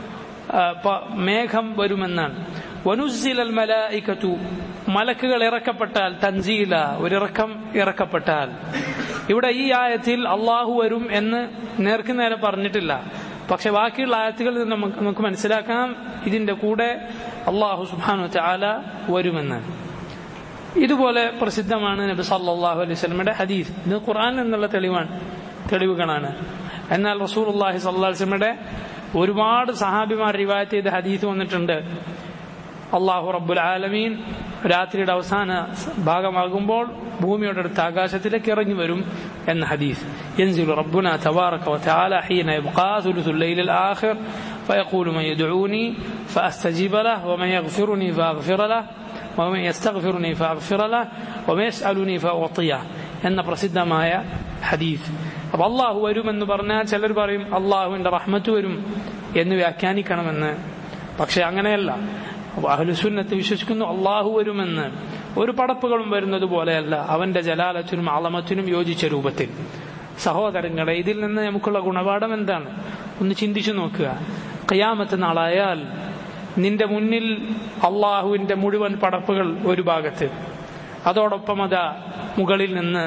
മേഘം വരുമെന്നാണ് വനുസിലൽ മലായിക്കത്തു മലക്കുകൾ ഇറക്കപ്പെട്ടാൽ തൻസീല ഒരിറക്കം ഇറക്കപ്പെട്ടാൽ ഇവിടെ ഈ ആയത്തിൽ അള്ളാഹു വരും എന്ന് നേർക്ക് നേരെ പറഞ്ഞിട്ടില്ല പക്ഷെ ബാക്കിയുള്ള ആയത്തുകളിൽ നിന്ന് നമുക്ക് നമുക്ക് മനസ്സിലാക്കാം ഇതിന്റെ കൂടെ അള്ളാഹു സുബാനു ചാല വരുമെന്ന് ഇതുപോലെ പ്രസിദ്ധമാണ് നബി സല്ലാഹു അലൈഹി സ്വലമയുടെ ഹദീസ് ഇത് ഖുർആൻ എന്നുള്ള തെളിവാണ് തെളിവുകളാണ് എന്നാൽ റസൂൽ അള്ളാഹി സല്ലാസ്ലമയുടെ ഒരുപാട് സഹാബിമാർ റിവായത്ത് ചെയ്ത ഹദീസ് വന്നിട്ടുണ്ട് അള്ളാഹു റബ്ബുൽ ആലമീൻ രാത്രിയുടെ അവസാന ഭാഗമാകുമ്പോൾ ഭൂമിയുടെ അടുത്ത് ആകാശത്തിലേക്ക് ഇറങ്ങി വരും എന്ന ഹദീസ് ينزل ربنا تبارك وتعالى حين يبقى ثلث الليل الآخر فيقول من يدعوني فأستجيب له ومن يغفرني فأغفر له ومن يستغفرني فأغفر له ومن يسألني فأعطيه എന്ന പ്രസിദ്ധമായ ഹദീസ് അപ്പൊ അള്ളാഹു വരുമെന്ന് പറഞ്ഞാൽ ചിലർ പറയും അള്ളാഹുവിന്റെ റഹ്മത്ത് വരും എന്ന് വ്യാഖ്യാനിക്കണമെന്ന് പക്ഷെ അങ്ങനെയല്ല അഹ്ലുസുന്നത്ത് വിശ്വസിക്കുന്നു അള്ളാഹു വരുമെന്ന് ഒരു പടപ്പുകളും വരുന്നത് പോലെയല്ല അവന്റെ ജലാലത്തിനും അളമത്തിനും യോജിച്ച രൂപത്തിൽ സഹോദരങ്ങളെ ഇതിൽ നിന്ന് നമുക്കുള്ള ഗുണപാഠം എന്താണ് ഒന്ന് ചിന്തിച്ചു നോക്കുക കയ്യാമത്ത് നാളായാൽ നിന്റെ മുന്നിൽ അള്ളാഹുവിന്റെ മുഴുവൻ പടപ്പുകൾ ഒരു ഭാഗത്ത് അതോടൊപ്പം അതാ മുകളിൽ നിന്ന്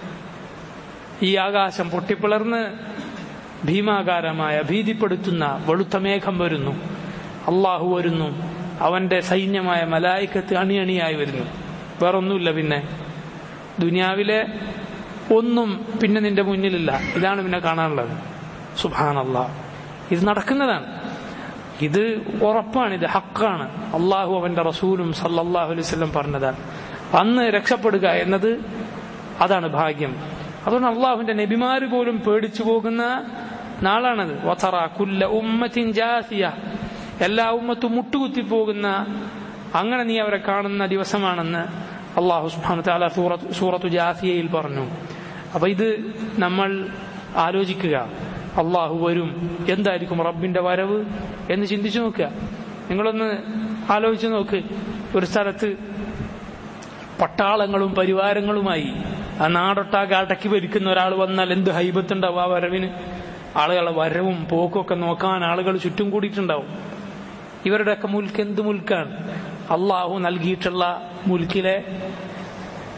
ഈ ആകാശം പൊട്ടിപ്പിളർന്ന് ഭീമാകാരമായ ഭീതിപ്പെടുത്തുന്ന വെളുത്ത മേഘം വരുന്നു അള്ളാഹു വരുന്നു അവന്റെ സൈന്യമായ മലായിക്കത്ത് അണിയണിയായി വരുന്നു വേറൊന്നുമില്ല പിന്നെ ദുനിയാവിലെ ഒന്നും പിന്നെ നിന്റെ മുന്നിലില്ല ഇതാണ് പിന്നെ കാണാനുള്ളത് സുബാനല്ല ഇത് നടക്കുന്നതാണ് ഇത് ഉറപ്പാണ് ഇത് ഹക്കാണ് അള്ളാഹു അവന്റെ റസൂലും സല്ലാഹു അലൈഹി സ്വലം പറഞ്ഞതാണ് അന്ന് രക്ഷപ്പെടുക എന്നത് അതാണ് ഭാഗ്യം അതുകൊണ്ട് അള്ളാഹുവിന്റെ നബിമാര് പോലും പേടിച്ചു പോകുന്ന നാളാണത് വസറ കുല്ല ഉമ്മത്തിൻ ജാസിയ എല്ലാ ഉമ്മത്തും മുട്ടുകുത്തി പോകുന്ന അങ്ങനെ നീ അവരെ കാണുന്ന ദിവസമാണെന്ന് അള്ളാഹു സുബാന താല സൂറത്തു ജാസിയയിൽ പറഞ്ഞു അപ്പൊ ഇത് നമ്മൾ ആലോചിക്കുക അള്ളാഹു വരും എന്തായിരിക്കും റബ്ബിന്റെ വരവ് എന്ന് ചിന്തിച്ചു നോക്കുക നിങ്ങളൊന്ന് ആലോചിച്ചു നോക്ക് ഒരു സ്ഥലത്ത് പട്ടാളങ്ങളും പരിവാരങ്ങളുമായി ആ നാടൊട്ടാകെ അടക്കി ഭരിക്കുന്ന ഒരാൾ വന്നാൽ എന്ത് ഹൈബത്തുണ്ടാവും ആ വരവിന് ആളുകളെ വരവും പോക്കും ഒക്കെ നോക്കാൻ ആളുകൾ ചുറ്റും കൂടിയിട്ടുണ്ടാവും ഇവരുടെയൊക്കെ മുൽക്ക് എന്ത് മുൽക്കാണ് അള്ളാഹു നൽകിയിട്ടുള്ള മുൽക്കിലെ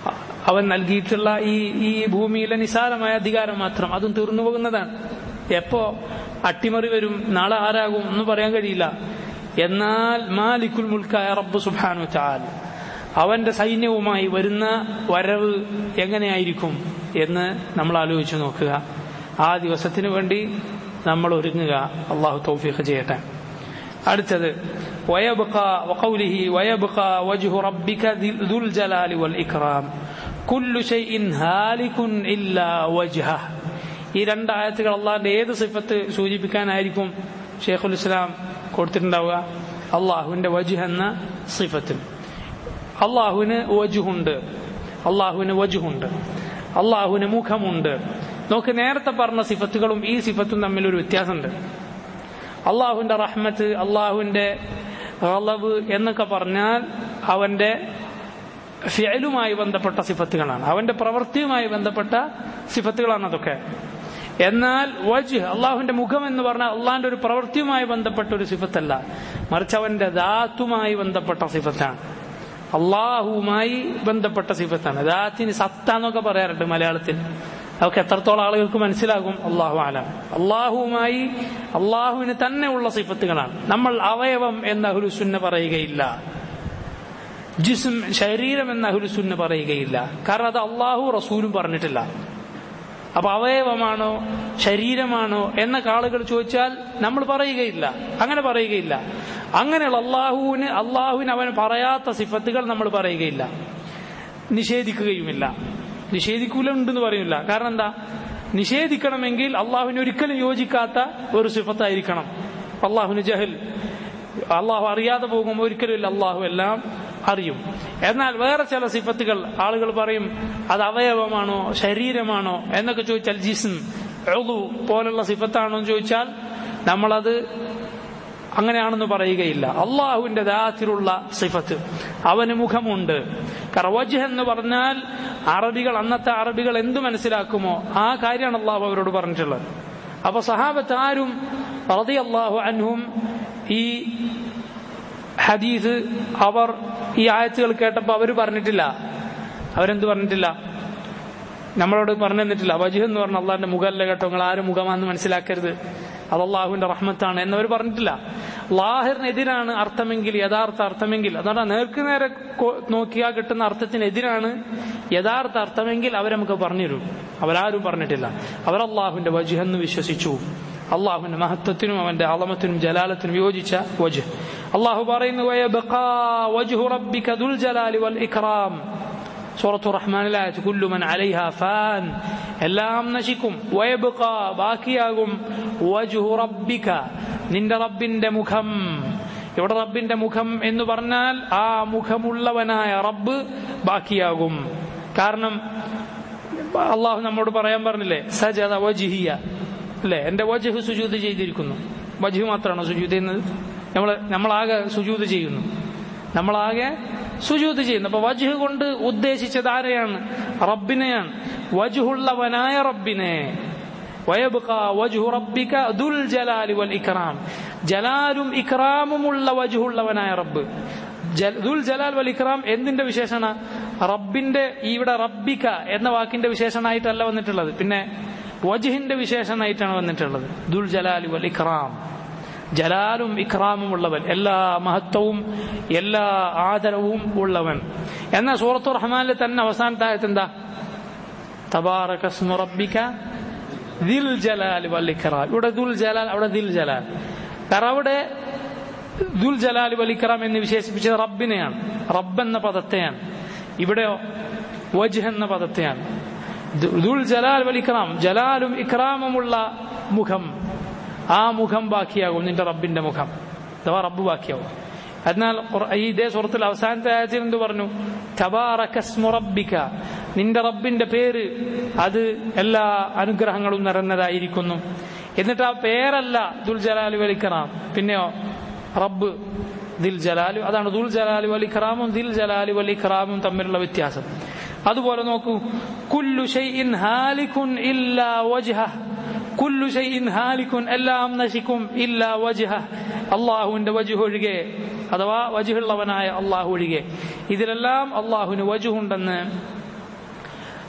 അവൻ നൽകിയിട്ടുള്ള ഈ ഈ ഭൂമിയിലെ നിസാരമായ അധികാരം മാത്രം അതും തീർന്നു പോകുന്നതാണ് എപ്പോ അട്ടിമറി വരും നാളെ ആരാകും ഒന്നും പറയാൻ കഴിയില്ല എന്നാൽ മാലിക്കുൽ മുൽക്കായ റബ്ബ് സുബാനു ചാൽ അവന്റെ സൈന്യവുമായി വരുന്ന വരവ് എങ്ങനെയായിരിക്കും എന്ന് നമ്മൾ ആലോചിച്ചു നോക്കുക ആ ദിവസത്തിന് വേണ്ടി നമ്മൾ ഒരുങ്ങുക അള്ളാഹു തൗഫീഖ് ചെയ്യട്ടെ അടുത്തത് ويبقى وقوله ويبقى وجه ربك ذو الجلال والإكرام كل شيء هالك إلا وجهه ഈ രണ്ട് ആയത്തുകൾ അള്ളാഹിന്റെ ഏത് സിഫത്ത് സൂചിപ്പിക്കാനായിരിക്കും ഷെയ്ഖുൽ ഇസ്ലാം കൊടുത്തിട്ടുണ്ടാവുക അള്ളാഹുവിന്റെ വജുഹ് എന്ന സിഫത്തിൽ അള്ളാഹുവിന് വജുഹുണ്ട് അള്ളാഹുവിന് വജുഹുണ്ട് അള്ളാഹുവിന് മുഖമുണ്ട് നോക്ക് നേരത്തെ പറഞ്ഞ സിഫത്തുകളും ഈ സിഫത്തും തമ്മിൽ ഒരു വ്യത്യാസമുണ്ട് അള്ളാഹുവിന്റെ റഹ്മത്ത് അള്ളാഹുവിന്റെ റളവ് എന്നൊക്കെ പറഞ്ഞാൽ അവന്റെ ഫിയലുമായി ബന്ധപ്പെട്ട സിഫത്തുകളാണ് അവന്റെ പ്രവൃത്തിയുമായി ബന്ധപ്പെട്ട സിഫത്തുകളാണ് അതൊക്കെ എന്നാൽ വജ് അള്ളാഹുവിന്റെ മുഖം എന്ന് പറഞ്ഞാൽ അള്ളാഹിന്റെ ഒരു പ്രവൃത്തിയുമായി ബന്ധപ്പെട്ട ഒരു സിഫത്തല്ല മറിച്ച് അവന്റെ ദാത്തുമായി ബന്ധപ്പെട്ട സിഫത്താണ് അള്ളാഹുവുമായി ബന്ധപ്പെട്ട സിഫത്താണ് ദാത്തിന് സത്താന്നൊക്കെ പറയാറുണ്ട് മലയാളത്തിൽ അതൊക്കെ എത്രത്തോളം ആളുകൾക്ക് മനസ്സിലാകും അള്ളാഹു ആലം അള്ളാഹുവുമായി അള്ളാഹുവിന് തന്നെ ഉള്ള സിഫത്തുകളാണ് നമ്മൾ അവയവം എന്ന അഹുലുസുന്ന പറയുകയില്ല ജിസ്ം ശരീരം എന്ന അഹുലുസുന്ന പറയുകയില്ല കാരണം അത് അള്ളാഹു റസൂലും പറഞ്ഞിട്ടില്ല അപ്പൊ അവയവമാണോ ശരീരമാണോ എന്നൊക്കെ ആളുകൾ ചോദിച്ചാൽ നമ്മൾ പറയുകയില്ല അങ്ങനെ പറയുകയില്ല അങ്ങനെയുള്ള അള്ളാഹുവിന് അള്ളാഹുവിന് അവൻ പറയാത്ത സിഫത്തുകൾ നമ്മൾ പറയുകയില്ല നിഷേധിക്കുകയുമില്ല നിഷേധിക്കൂല ഉണ്ടെന്ന് പറയില്ല കാരണം എന്താ നിഷേധിക്കണമെങ്കിൽ അള്ളാഹുവിന് ഒരിക്കലും യോജിക്കാത്ത ഒരു സിഫത്തായിരിക്കണം അള്ളാഹുവിന് ജഹൽ അള്ളാഹു അറിയാതെ പോകുമ്പോൾ ഒരിക്കലും ഇല്ല അള്ളാഹു എല്ലാം അറിയും എന്നാൽ വേറെ ചില സിഫത്തുകൾ ആളുകൾ പറയും അത് അവയവമാണോ ശരീരമാണോ എന്നൊക്കെ ചോദിച്ചാൽ ജിസ്ം എഴുതു പോലുള്ള സിഫത്താണോ എന്ന് ചോദിച്ചാൽ നമ്മളത് അങ്ങനെയാണെന്ന് പറയുകയില്ല അള്ളാഹുവിന്റെ ദാത്തിലുള്ള സിഫത്ത് അവന് മുഖമുണ്ട് കറവജ് എന്ന് പറഞ്ഞാൽ അറബികൾ അന്നത്തെ അറബികൾ എന്ത് മനസ്സിലാക്കുമോ ആ കാര്യമാണ് അള്ളാഹു അവരോട് പറഞ്ഞിട്ടുള്ളത് അപ്പൊ സഹാബത്ത് ആരും റതി അള്ളാഹു അൻഹും ഈ ഹദീസ് അവർ ഈ ആയത്തുകൾ കേട്ടപ്പോൾ അവർ പറഞ്ഞിട്ടില്ല അവരെന്ത് പറഞ്ഞിട്ടില്ല നമ്മളോട് പറഞ്ഞു തന്നിട്ടില്ല വജുഹ് എന്ന് പറഞ്ഞ അള്ളാഹിന്റെ മുഖമല്ല കേട്ടോ നിങ്ങൾ ആരും മുഖമാണെന്ന് മനസ്സിലാക്കരുത് അത് അള്ളാഹുവിന്റെ റഹ്മത്താണ് എന്നവർ പറഞ്ഞിട്ടില്ല ലാഹിറിനെതിരാണ് അർത്ഥമെങ്കിൽ യഥാർത്ഥ അർത്ഥമെങ്കിൽ അതാണ് നേർക്ക് നേരെ നോക്കിയാൽ കിട്ടുന്ന അർത്ഥത്തിനെതിരാണ് യഥാർത്ഥ അർത്ഥമെങ്കിൽ അവർ നമുക്ക് പറഞ്ഞു തരും അവരാരും പറഞ്ഞിട്ടില്ല അവർ അള്ളാഹുവിന്റെ വജുഹ് എന്ന് വിശ്വസിച്ചു അള്ളാഹുവിന്റെ മഹത്വത്തിനും അവന്റെ അളമത്തിനും ജലാലത്തിനും യോജിച്ച വജ് അള്ളാഹു പറയുന്നു വജുഹു റബ്ബിക ദുൽ ജലാലി വൽ ഇക്റാം സൂറത്തു റഹ്മാനിലായത് കുല്ലു മൻ അലൈഹ ഫാൻ എല്ലാം നശിക്കും വയബുക ബാക്കിയാകും വജുഹു റബ്ബിക നിന്റെ റബ്ബിന്റെ മുഖം ഇവിടെ റബ്ബിന്റെ മുഖം എന്ന് പറഞ്ഞാൽ ആ മുഖമുള്ളവനായ റബ്ബ് ബാക്കിയാകും കാരണം അള്ളാഹു നമ്മോട് പറയാൻ പറഞ്ഞില്ലേ സജദ വജിഹിയ അല്ലേ എന്റെ വജഹ് സുജൂത് ചെയ്തിരിക്കുന്നു വജഹ് മാത്രമാണോ സുജൂത് ചെയ്യുന്നത് നമ്മൾ നമ്മളാകെ സുജൂത് ചെയ്യുന്നു നമ്മളാകെ സുജൂത് ചെയ്യുന്നു അപ്പൊ വജഹ് കൊണ്ട് ഉദ്ദേശിച്ചത് ആരെയാണ് റബ്ബിനെയാണ് വജുഹുള്ളവനായ റബ്ബിനെ ജലാലും ഇക്രാമുമുള്ള വജുഹുള്ളവനായ റബ്ബ് ദുൽ ജലാൽ വൽ ഇക്രാം എന്തിന്റെ വിശേഷണ റബ്ബിന്റെ ഇവിടെ റബ്ബിക എന്ന വാക്കിന്റെ വിശേഷണമായിട്ടല്ല വന്നിട്ടുള്ളത് പിന്നെ വജുഹിന്റെ വിശേഷണമായിട്ടാണ് വന്നിട്ടുള്ളത് ദുൽ ജലാലി വൽ ഇക്രാം ജലാലും ഇക്രാമും ഉള്ളവൻ എല്ലാ മഹത്വവും എല്ലാ ആദരവും ഉള്ളവൻ എന്നാൽ സൂറത്തു റഹ്മാനിൽ തന്നെ അവസാനത്തെ ആയത്ത് എന്താ തബാറകസ്മു റബ്ബിക ദിൽ ജലാൽ വൽ ഇക്രാം ഇവിടെ ദുൽ ജലാൽ അവിടെ ദിൽ ജലാൽ കാരണം അവിടെ ദുൽ ജലാൽ വൽ ഇക്രാം എന്ന് വിശേഷിപ്പിച്ചത് റബ്ബിനെയാണ് റബ്ബ് എന്ന പദത്തെയാണ് ഇവിടെയോ വജ്ഹ് എന്ന പദത്തെയാണ് ദുൽ ജലാൽ വൽ ഇക്രാം ജലാലും ഇക്രാമുമുള്ള മുഖം ആ മുഖം ബാക്കിയാകും നിന്റെ റബ്ബിന്റെ മുഖം അഥവാ റബ്ബ് ബാക്കിയാകും എന്നാൽ ഈ ഇതേ സുഹൃത്തിൽ അവസാനത്തെ ആയത്തിൽ എന്ത് പറഞ്ഞു റബ്ബിക നിന്റെ റബ്ബിന്റെ പേര് അത് എല്ലാ അനുഗ്രഹങ്ങളും നിറഞ്ഞതായിരിക്കുന്നു എന്നിട്ട് ആ പേരല്ല ദുൽ ജലാലു വലിക്കറാം പിന്നെയോ റബ്ബ് ദിൽ ജലാലു അതാണ് ദുൽ ജലാലു വലിക്കറാമും ദിൽ ജലാലു വലിക്കറാമും തമ്മിലുള്ള വ്യത്യാസം അതുപോലെ നോക്കൂ കുല്ലു ഷൈഇൻ ഹാലികുൻ ഇല്ലാ വജ്ഹ കുല്ലു ഷൈഇൻ ഹാലികുൻ എല്ലാം നശിക്കും ഇല്ലാ വജ്ഹ അള്ളാഹുവിന്റെ വജുഹ് ഒഴികെ അഥവാ വജുഹുള്ളവനായ അള്ളാഹു ഒഴികെ ഇതിലെല്ലാം അള്ളാഹുവിന് വജുഹുണ്ടെന്ന്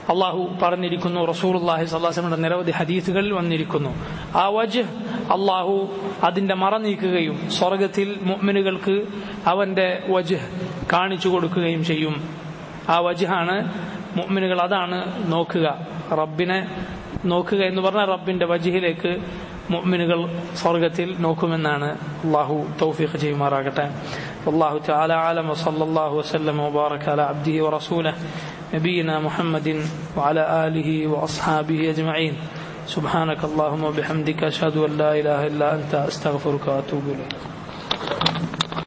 അള്ളാഹു പറഞ്ഞിരിക്കുന്നു റസൂലുള്ളാഹി സ്വല്ലാസ്ലമിയുടെ നിരവധി ഹദീസുകളിൽ വന്നിരിക്കുന്നു ആ വജ് അള്ളാഹു അതിന്റെ മറ നീക്കുകയും സ്വർഗത്തിൽ മുഅ്മിനുകൾക്ക് അവന്റെ വജ് കാണിച്ചു കൊടുക്കുകയും ചെയ്യും ആ വജഹാണ് മുഅ്മിനുകൾ അതാണ് നോക്കുക റബ്ബിനെ നോക്കുക എന്ന് പറഞ്ഞാൽ റബ്ബിന്റെ വജിഹിലേക്ക് മുഅ്മിനുകൾ സ്വർഗത്തിൽ നോക്കുമെന്നാണ് അള്ളാഹു തൗഫീഖ് ചെയ്യുമാറാകട്ടെ والله تعالى أعلم وصلى الله وسلم وبارك على عبده ورسوله نبينا محمد وعلى آله وأصحابه أجمعين سبحانك اللهم وبحمدك أشهد أن لا إله إلا أنت أستغفرك وأتوب إليك